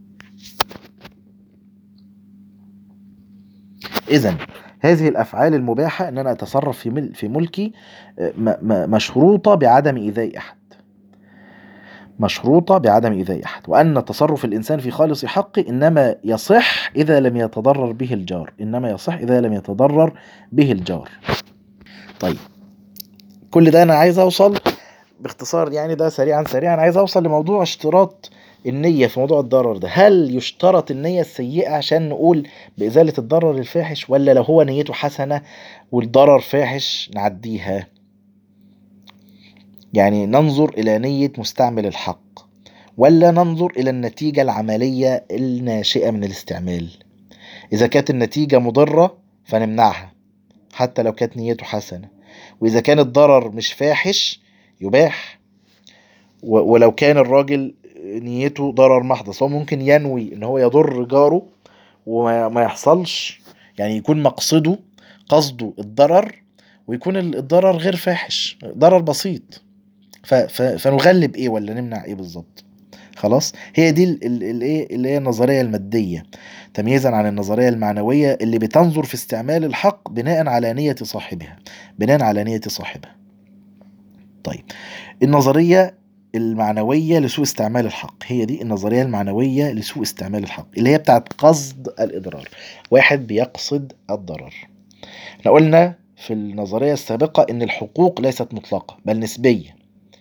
اذا هذه الافعال المباحه ان انا اتصرف في مل في ملكي آه، م- م- مشروطه بعدم ايذاء احد مشروطه بعدم ايذاء احد وان تصرف الانسان في خالص حقه انما يصح اذا لم يتضرر به الجار انما يصح اذا لم يتضرر به الجار طيب كل ده انا عايز اوصل باختصار يعني ده سريعا سريعا عايز اوصل لموضوع اشتراط النية في موضوع الضرر ده هل يشترط النية السيئة عشان نقول بإزالة الضرر الفاحش ولا لو هو نيته حسنة والضرر فاحش نعديها يعني ننظر إلى نية مستعمل الحق ولا ننظر إلى النتيجة العملية الناشئة من الاستعمال إذا كانت النتيجة مضرة فنمنعها حتى لو كانت نيته حسنة وإذا كان الضرر مش فاحش يباح و- ولو كان الراجل نيته ضرر محض هو ممكن ينوي ان هو يضر جاره وما ما يحصلش يعني يكون مقصده قصده الضرر ويكون ال- الضرر غير فاحش ضرر بسيط ف ف فنغلب ايه ولا نمنع ايه بالظبط خلاص هي دي ال- ال- الايه اللي هي النظريه الماديه تمييزا عن النظريه المعنويه اللي بتنظر في استعمال الحق بناء على نيه صاحبها بناء على نيه صاحبها طيب النظريه المعنويه لسوء استعمال الحق هي دي النظريه المعنويه لسوء استعمال الحق اللي هي بتاعت قصد الاضرار واحد بيقصد الضرر احنا قلنا في النظريه السابقه ان الحقوق ليست مطلقه بل نسبيه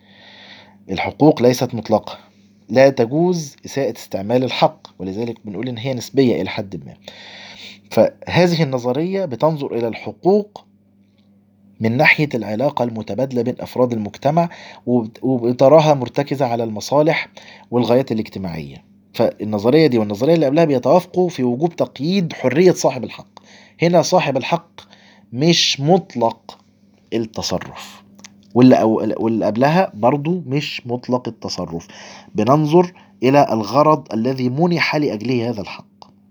الحقوق ليست مطلقه لا تجوز إساءة استعمال الحق ولذلك بنقول إن هي نسبية إلى حد ما فهذه النظرية بتنظر إلى الحقوق من ناحية العلاقة المتبادلة بين أفراد المجتمع وبت- وبتراها مرتكزة على المصالح والغايات الاجتماعية فالنظرية دي والنظرية اللي قبلها بيتوافقوا في وجوب تقييد حرية صاحب الحق هنا صاحب الحق مش مطلق التصرف واللي, أو واللي قبلها برضو مش مطلق التصرف بننظر إلى الغرض الذي منح لأجله هذا الحق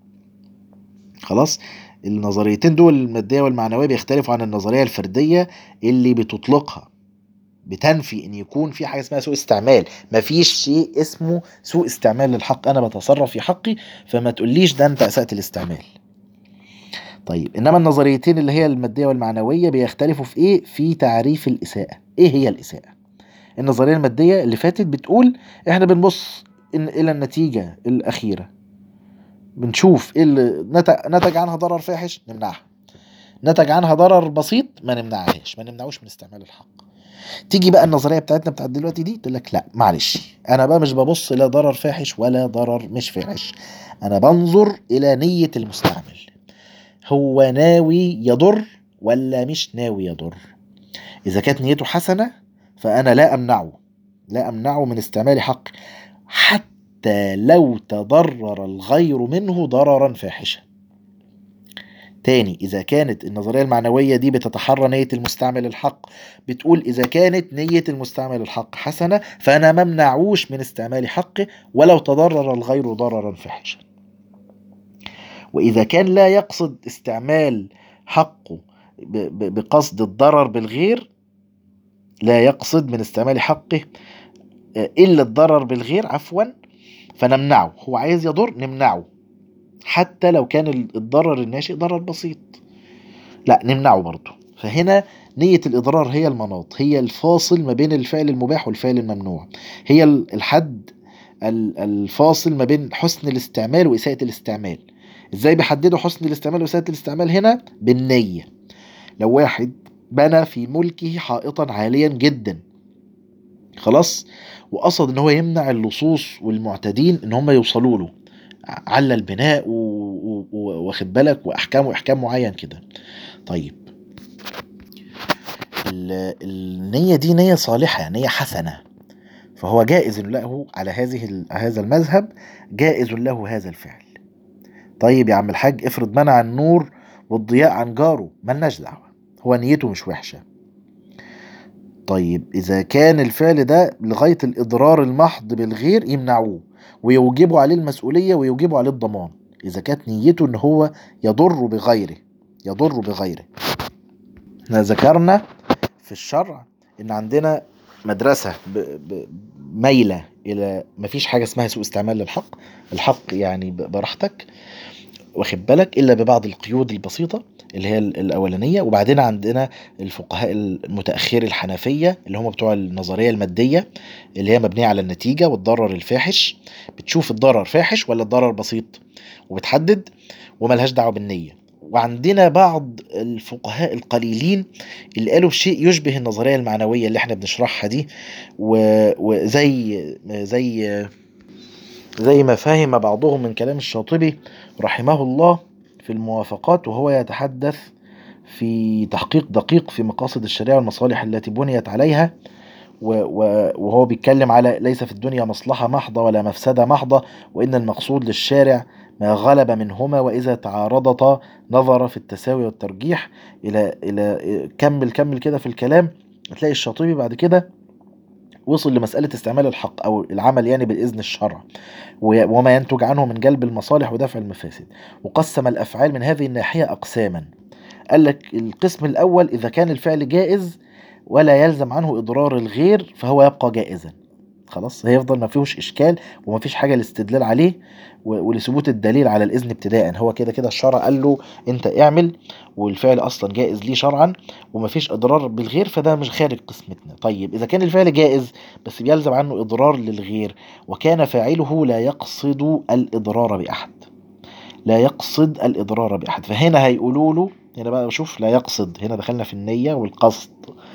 خلاص النظريتين دول المادية والمعنوية بيختلفوا عن النظرية الفردية اللي بتطلقها بتنفي ان يكون في حاجه اسمها سوء استعمال مفيش شيء اسمه سوء استعمال للحق انا بتصرف في حقي فما تقوليش ده انت اسأت الاستعمال طيب انما النظريتين اللي هي الماديه والمعنويه بيختلفوا في ايه في تعريف الاساءه ايه هي الاساءه النظريه الماديه اللي فاتت بتقول احنا بنبص إن الى النتيجه الاخيره بنشوف ايه اللي نتج, نتج عنها ضرر فاحش نمنعها نتج عنها ضرر بسيط ما نمنعهاش ما نمنعوش من استعمال الحق تيجي بقى النظريه بتاعتنا بتاعت دلوقتي دي تقول لك لا معلش انا بقى مش ببص لا ضرر فاحش ولا ضرر مش فاحش انا بنظر الى نيه المستعمل هو ناوي يضر ولا مش ناوي يضر اذا كانت نيته حسنه فانا لا امنعه لا امنعه من استعمال حق حتى لو تضرر الغير منه ضررا فاحشا تاني إذا كانت النظرية المعنوية دي بتتحرى نية المستعمل الحق بتقول إذا كانت نية المستعمل الحق حسنة فأنا ما منعوش من استعمال حقه ولو تضرر الغير ضررا فاحشا وإذا كان لا يقصد استعمال حقه ب- ب- بقصد الضرر بالغير لا يقصد من استعمال حقه آه، إلا الضرر بالغير عفوا فنمنعه هو عايز يضر نمنعه حتى لو كان ال- الضرر الناشئ ضرر بسيط لا نمنعه برضه فهنا نية الإضرار هي المناط هي الفاصل ما بين الفعل المباح والفعل الممنوع هي ال- الحد ال- الفاصل ما بين حسن الاستعمال وإساءة الاستعمال ازاي بيحددوا حسن الاستعمال وإساءة الاستعمال هنا بالنية لو واحد بنى في ملكه حائطا عاليا جدا خلاص وقصد ان هو يمنع اللصوص والمعتدين ان هم يوصلوا له على البناء و- و- و- واخد بالك واحكام واحكام معين كده طيب ال- النية دي نية صالحة يعني نية حسنة فهو جائز له على هذه ال- هذا المذهب جائز له هذا الفعل طيب يا عم الحاج افرض منع النور والضياء عن جاره ملناش دعوة هو نيته مش وحشة طيب إذا كان الفعل ده لغاية الإضرار المحض بالغير يمنعوه ويوجبوا عليه المسؤولية ويوجبوا عليه الضمان إذا كانت نيته إن هو يضر بغيره يضر بغيره احنا ذكرنا في الشرع إن عندنا مدرسة ب... ب... مايلة إلى مفيش حاجة اسمها سوء استعمال للحق الحق يعني ب- براحتك واخد بالك إلا ببعض القيود البسيطة اللي هي ال- الأولانية وبعدين عندنا الفقهاء المتأخر الحنفية اللي هم بتوع النظرية المادية اللي هي مبنية على النتيجة والضرر الفاحش بتشوف الضرر فاحش ولا الضرر بسيط وبتحدد وملهاش دعوة بالنية وعندنا بعض الفقهاء القليلين اللي قالوا شيء يشبه النظرية المعنوية اللي احنا بنشرحها دي و- وزي زي زي ما فهم بعضهم من كلام الشاطبي رحمه الله في الموافقات وهو يتحدث في تحقيق دقيق في مقاصد الشريعة والمصالح التي بنيت عليها و- و- وهو بيتكلم على ليس في الدنيا مصلحة محضة ولا مفسدة محضة وإن المقصود للشارع ما غلب منهما وإذا تعارضتا نظر في التساوي والترجيح إلى إلى كمل كمل كده في الكلام هتلاقي الشاطبي بعد كده وصل لمسألة استعمال الحق أو العمل يعني بإذن الشرع و- وما ينتج عنه من جلب المصالح ودفع المفاسد وقسم الأفعال من هذه الناحية أقساما قال لك القسم الأول إذا كان الفعل جائز ولا يلزم عنه إضرار الغير فهو يبقى جائزا خلاص هيفضل ما فيهوش اشكال وما فيش حاجه للاستدلال عليه و- ولثبوت الدليل على الاذن ابتداء هو كده كده الشرع قال له انت اعمل والفعل اصلا جائز ليه شرعا وما فيش اضرار بالغير فده مش خارج قسمتنا طيب اذا كان الفعل جائز بس بيلزم عنه اضرار للغير وكان فاعله لا يقصد الاضرار باحد لا يقصد الاضرار باحد فهنا هيقولوا له هنا بقى بشوف لا يقصد هنا دخلنا في النيه والقصد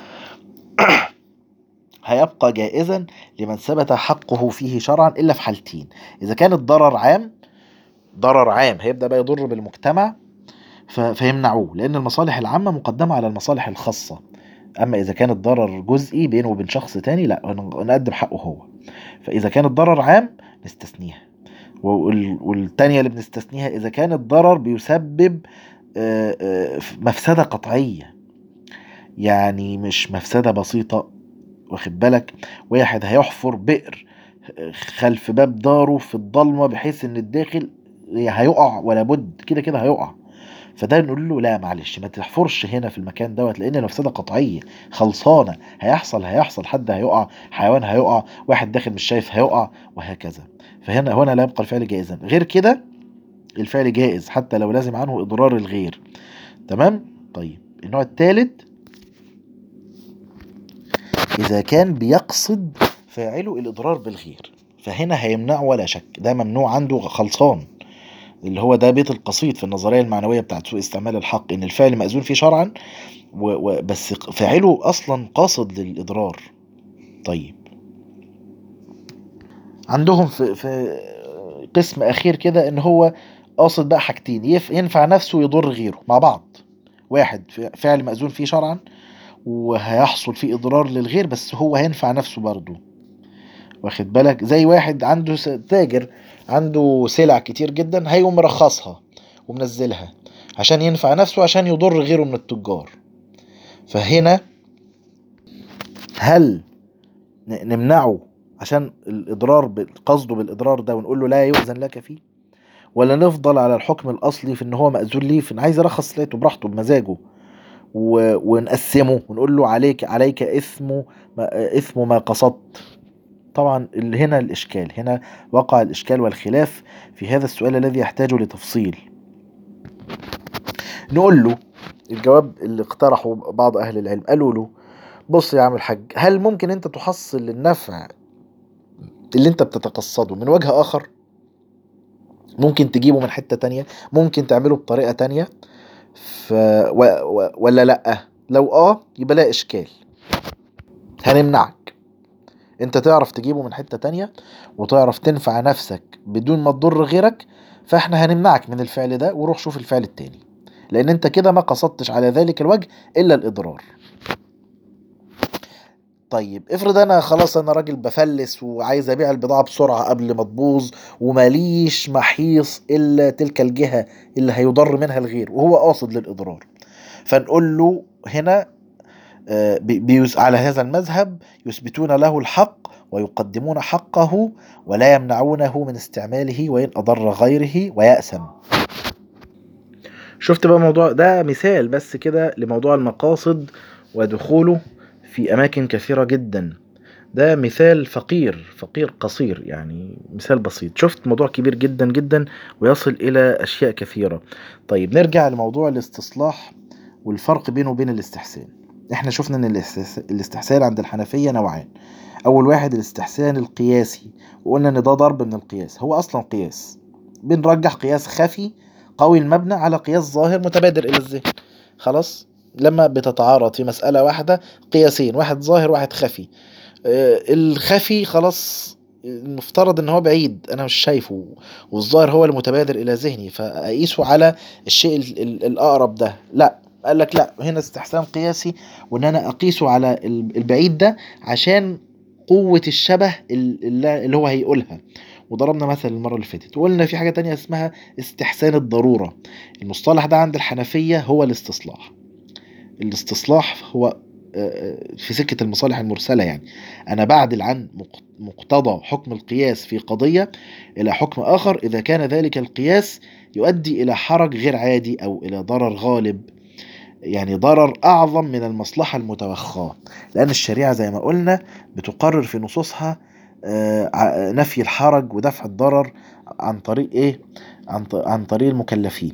هيبقى جائزا لمن ثبت حقه فيه شرعا الا في حالتين اذا كان الضرر عام ضرر عام هيبدا بقى يضر بالمجتمع ف- فيمنعوه لان المصالح العامه مقدمه على المصالح الخاصه اما اذا كان الضرر جزئي بينه وبين شخص تاني لا هن- نقدم حقه هو فاذا كان الضرر عام نستثنيها وال- والتانية اللي بنستثنيها اذا كان الضرر بيسبب آه، آه، مفسده قطعيه يعني مش مفسده بسيطه واخد بالك واحد هيحفر بئر خلف باب داره في الضلمه بحيث ان الداخل هيقع ولا بد كده كده هيقع فده نقول له لا معلش ما تحفرش هنا في المكان دوت لان المفسده قطعيه خلصانه هيحصل هيحصل حد هيقع حيوان هيقع واحد داخل مش شايف هيقع وهكذا فهنا هنا لا يبقى الفعل جائزا غير كده الفعل جائز حتى لو لازم عنه اضرار الغير تمام طيب النوع الثالث إذا كان بيقصد فاعله الإضرار بالغير فهنا هيمنعه ولا شك ده ممنوع عنده خلصان اللي هو ده بيت القصيد في النظرية المعنوية بتاعت سوء استعمال الحق إن الفعل مأذون فيه شرعا و و بس فاعله أصلا قاصد للإضرار طيب عندهم في, في قسم أخير كده إن هو قاصد بقى حاجتين يف- ينفع نفسه ويضر غيره مع بعض واحد فعل مأذون فيه شرعا وهيحصل فيه اضرار للغير بس هو هينفع نفسه برضه واخد بالك زي واحد عنده س- تاجر عنده سلع كتير جدا هيقوم مرخصها ومنزلها عشان ينفع نفسه عشان يضر غيره من التجار فهنا هل ن- نمنعه عشان الاضرار بال- قصده بالاضرار ده ونقول له لا يؤذن لك فيه ولا نفضل على الحكم الاصلي في ان هو مأذون ليه في ان عايز يرخص سلعته براحته بمزاجه و... ونقسمه ونقول له عليك عليك اثم ما اثم ما قصدت طبعا اللي هنا الاشكال هنا وقع الاشكال والخلاف في هذا السؤال الذي يحتاج لتفصيل نقول له الجواب اللي اقترحه بعض اهل العلم قالوا له بص يا عم الحاج هل ممكن انت تحصل النفع اللي انت بتتقصده من وجه اخر ممكن تجيبه من حتة تانية ممكن تعمله بطريقة تانية ف... و... و... ولا لأ لو اه يبقى لا اشكال هنمنعك انت تعرف تجيبه من حتة تانية وتعرف تنفع نفسك بدون ما تضر غيرك فاحنا هنمنعك من الفعل ده وروح شوف الفعل التاني لان انت كده ما قصدتش على ذلك الوجه الا الاضرار طيب افرض انا خلاص انا راجل بفلس وعايز ابيع البضاعة بسرعة قبل ما تبوظ وماليش محيص الا تلك الجهة اللي هيضر منها الغير وهو قاصد للاضرار فنقول له هنا آه، بي- بيس على هذا المذهب يثبتون له الحق ويقدمون حقه ولا يمنعونه من استعماله وإن أضر غيره ويأسم شفت بقى موضوع ده مثال بس كده لموضوع المقاصد ودخوله في أماكن كثيرة جدا ده مثال فقير فقير قصير يعني مثال بسيط شفت موضوع كبير جدا جدا ويصل إلى أشياء كثيرة طيب نرجع لموضوع الاستصلاح والفرق بينه وبين الاستحسان احنا شفنا ان الاستحس- الاستحسان عند الحنفية نوعان اول واحد الاستحسان القياسي وقلنا ان ده ضرب من القياس هو اصلا قياس بنرجح قياس خفي قوي المبنى على قياس ظاهر متبادر الى الذهن خلاص لما بتتعارض في مسألة واحدة قياسين واحد ظاهر واحد خفي آه، الخفي خلاص المفترض ان هو بعيد انا مش شايفه والظاهر هو المتبادر الى ذهني فاقيسه على الشيء ال- ال- الاقرب ده لا قال لك لا هنا استحسان قياسي وان انا اقيسه على ال- البعيد ده عشان قوة الشبه ال- اللي اللي هو هيقولها وضربنا مثل المرة اللي فاتت وقلنا في حاجة تانية اسمها استحسان الضرورة المصطلح ده عند الحنفية هو الاستصلاح الاستصلاح هو آه، آه، في سكة المصالح المرسلة يعني أنا بعدل عن مق- مقتضى حكم القياس في قضية إلى حكم آخر إذا كان ذلك القياس يؤدي إلى حرج غير عادي أو إلى ضرر غالب يعني ضرر أعظم من المصلحة المتوخاة لأن الشريعة زي ما قلنا بتقرر في نصوصها آه، نفي الحرج ودفع الضرر عن طريق ايه عن عن طريق المكلفين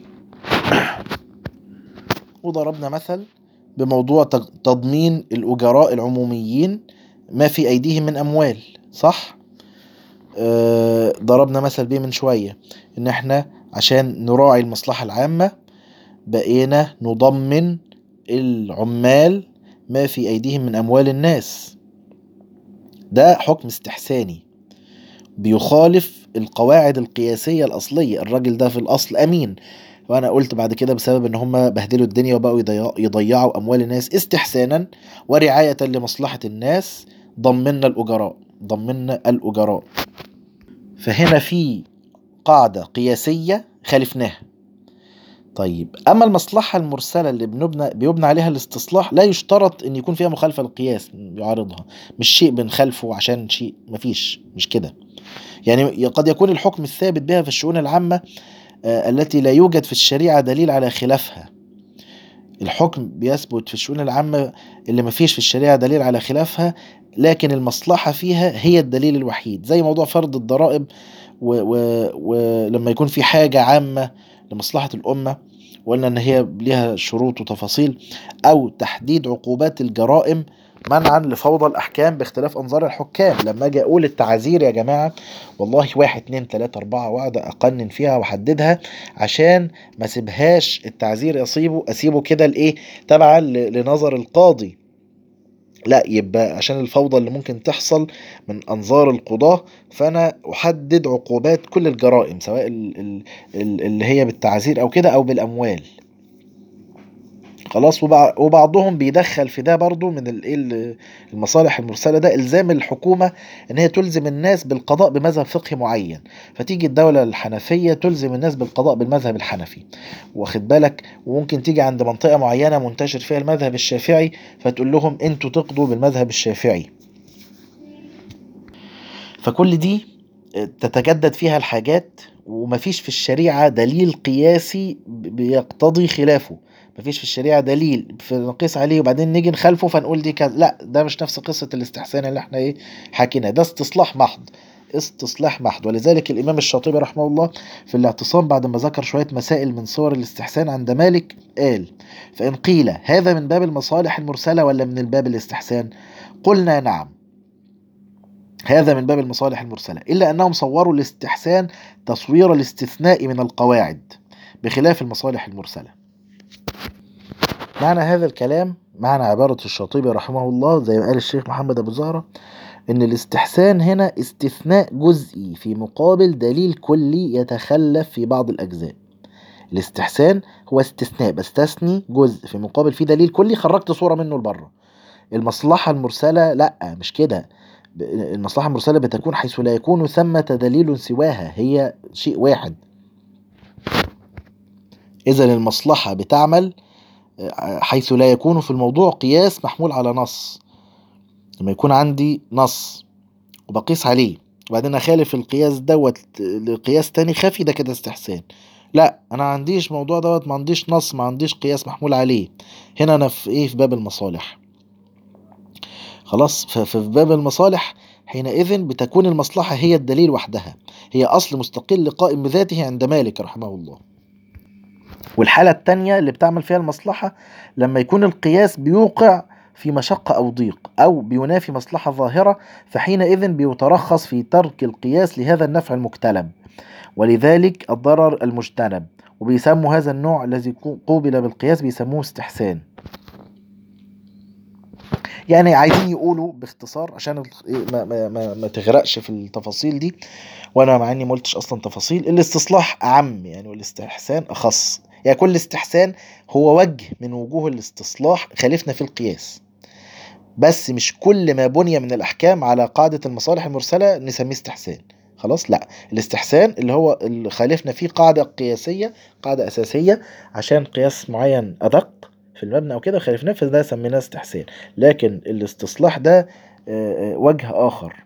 وضربنا مثل بموضوع تضمين الأجراء العموميين ما في أيديهم من أموال صح؟ آه ضربنا مثل بيه من شوية إن إحنا عشان نراعي المصلحة العامة بقينا نضمن العمال ما في أيديهم من أموال الناس ده حكم استحساني بيخالف القواعد القياسية الأصلية الراجل ده في الأصل أمين وانا قلت بعد كده بسبب ان هم بهدلوا الدنيا وبقوا يضيعوا اموال الناس استحسانا ورعاية لمصلحة الناس ضمنا الاجراء ضمنا الاجراء فهنا في قاعدة قياسية خالفناها طيب اما المصلحة المرسلة اللي بنبنى بيبنى عليها الاستصلاح لا يشترط ان يكون فيها مخالفة للقياس يعارضها مش شيء بنخالفه عشان شيء مفيش مش كده يعني قد يكون الحكم الثابت بها في الشؤون العامة آه، التي لا يوجد في الشريعة دليل على خلافها الحكم بيثبت في الشؤون العامة اللي ما فيش في الشريعة دليل على خلافها لكن المصلحة فيها هي الدليل الوحيد زي موضوع فرض الضرائب ولما يكون في حاجة عامة لمصلحة الأمة وقلنا إن هي ليها شروط وتفاصيل أو تحديد عقوبات الجرائم منعا لفوضى الأحكام باختلاف أنظار الحكام لما أجي أقول التعازير يا جماعة والله واحد اتنين تلاتة أربعة وأقعد أقنن فيها وأحددها عشان ما سيبهاش التعزير أسيبه أسيبه كده لإيه تبعا لنظر القاضي لا يبقى عشان الفوضى اللي ممكن تحصل من انظار القضاة فانا احدد عقوبات كل الجرائم سواء اللي هي بالتعزير او كده او بالاموال خلاص وبعضهم بيدخل في ده برضو من المصالح المرسله ده الزام الحكومه ان هي تلزم الناس بالقضاء بمذهب فقهي معين فتيجي الدوله الحنفيه تلزم الناس بالقضاء بالمذهب الحنفي واخد بالك وممكن تيجي عند منطقه معينه منتشر فيها المذهب الشافعي فتقول لهم انتوا تقضوا بالمذهب الشافعي فكل دي تتجدد فيها الحاجات ومفيش في الشريعة دليل قياسي بيقتضي خلافه مفيش في الشريعة دليل فنقيس عليه وبعدين نيجي نخالفه فنقول دي كذا لا ده مش نفس قصة الاستحسان اللي احنا ايه حكينا ده استصلاح محض استصلاح محض ولذلك الإمام الشاطبي رحمه الله في الاعتصام بعد ما ذكر شوية مسائل من صور الاستحسان عند مالك قال فإن قيل هذا من باب المصالح المرسلة ولا من الباب الاستحسان قلنا نعم هذا من باب المصالح المرسلة إلا أنهم صوروا الاستحسان تصوير الاستثناء من القواعد بخلاف المصالح المرسلة معنى هذا الكلام معنى عبارة الشاطبي رحمه الله زي ما قال الشيخ محمد أبو زهرة إن الاستحسان هنا استثناء جزئي في مقابل دليل كلي يتخلف في بعض الأجزاء الاستحسان هو استثناء بستثني جزء في مقابل في دليل كلي خرجت صورة منه لبره المصلحة المرسلة لأ مش كده المصلحة المرسلة بتكون حيث لا يكون ثمة دليل سواها هي شيء واحد إذا المصلحة بتعمل حيث لا يكون في الموضوع قياس محمول على نص لما يكون عندي نص وبقيس عليه وبعدين اخالف القياس دوت لقياس تاني خفي ده كده استحسان لا انا عنديش موضوع دوت ما عنديش نص ما عنديش قياس محمول عليه هنا انا في ايه في باب المصالح خلاص ففي باب المصالح حينئذ بتكون المصلحة هي الدليل وحدها هي أصل مستقل قائم بذاته عند مالك رحمه الله والحالة التانية اللي بتعمل فيها المصلحة لما يكون القياس بيوقع في مشقة أو ضيق أو بينافي مصلحة ظاهرة فحينئذ بيترخص في ترك القياس لهذا النفع المكتلب ولذلك الضرر المجتنب وبيسموا هذا النوع الذي قوبل بالقياس بيسموه استحسان يعني عايزين يقولوا باختصار عشان إيه، ما, ما, ما, ما تغرقش في التفاصيل دي وانا مع اني ما قلتش اصلا تفاصيل الاستصلاح اعم يعني والاستحسان اخص يعني كل استحسان هو وجه من وجوه الاستصلاح خالفنا في القياس بس مش كل ما بني من الأحكام على قاعدة المصالح المرسلة نسميه استحسان خلاص لا الاستحسان اللي هو اللي خالفنا فيه قاعدة قياسية قاعدة أساسية عشان قياس معين أدق في المبنى أو كده خالفناه فده سميناه استحسان لكن الاستصلاح ده وجه آخر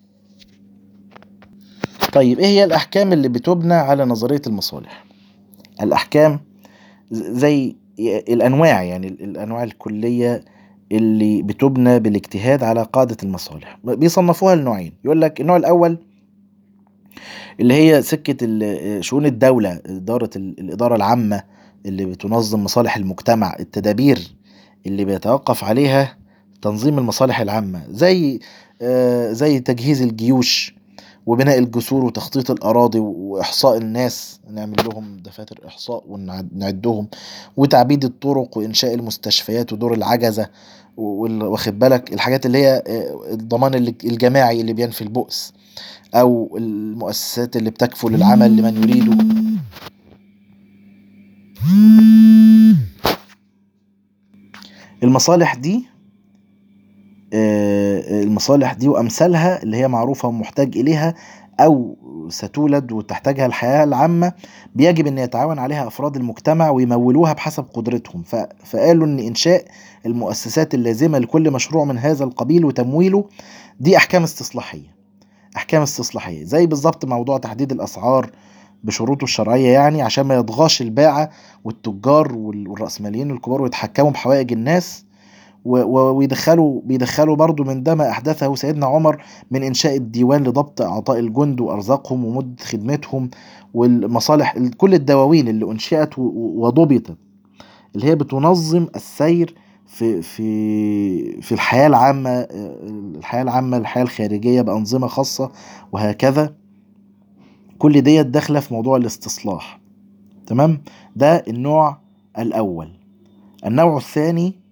طيب ايه هي الأحكام اللي بتبنى على نظرية المصالح الأحكام زي الانواع يعني الانواع الكليه اللي بتبنى بالاجتهاد على قاعدة المصالح بيصنفوها لنوعين يقول لك النوع الأول اللي هي سكة ال- شؤون الدولة إدارة ال- الإدارة العامة اللي بتنظم مصالح المجتمع التدابير اللي بيتوقف عليها تنظيم المصالح العامة زي آه، زي تجهيز الجيوش وبناء الجسور وتخطيط الأراضي وإحصاء الناس نعمل لهم دفاتر إحصاء ونعدهم وتعبيد الطرق وإنشاء المستشفيات ودور العجزة وال- واخد بالك الحاجات اللي هي آه، الضمان ال- الجماعي اللي بينفي البؤس أو المؤسسات اللي بتكفل العمل لمن يريده المصالح دي آه، المصالح دي وأمثالها اللي هي معروفة ومحتاج إليها أو ستولد وتحتاجها الحياة العامة بيجب أن يتعاون عليها أفراد المجتمع ويمولوها بحسب قدرتهم ف- فقالوا أن إنشاء المؤسسات اللازمة لكل مشروع من هذا القبيل وتمويله دي أحكام استصلاحية أحكام استصلاحية زي بالظبط موضوع تحديد الأسعار بشروطه الشرعية يعني عشان ما يطغاش الباعة والتجار وال- والرأسماليين الكبار ويتحكموا بحوائج الناس و- و- ويدخلوا بيدخلوا برضو من ده ما أحدثه سيدنا عمر من إنشاء الديوان لضبط أعطاء الجند وأرزاقهم ومدة خدمتهم والمصالح كل الدواوين اللي أنشئت و- و- وضبطت اللي هي بتنظم السير في في في الحياة العامة آه، الحياة العامة الحياة الخارجية بأنظمة خاصة وهكذا كل ديت داخلة في موضوع الاستصلاح تمام ده النوع الأول النوع الثاني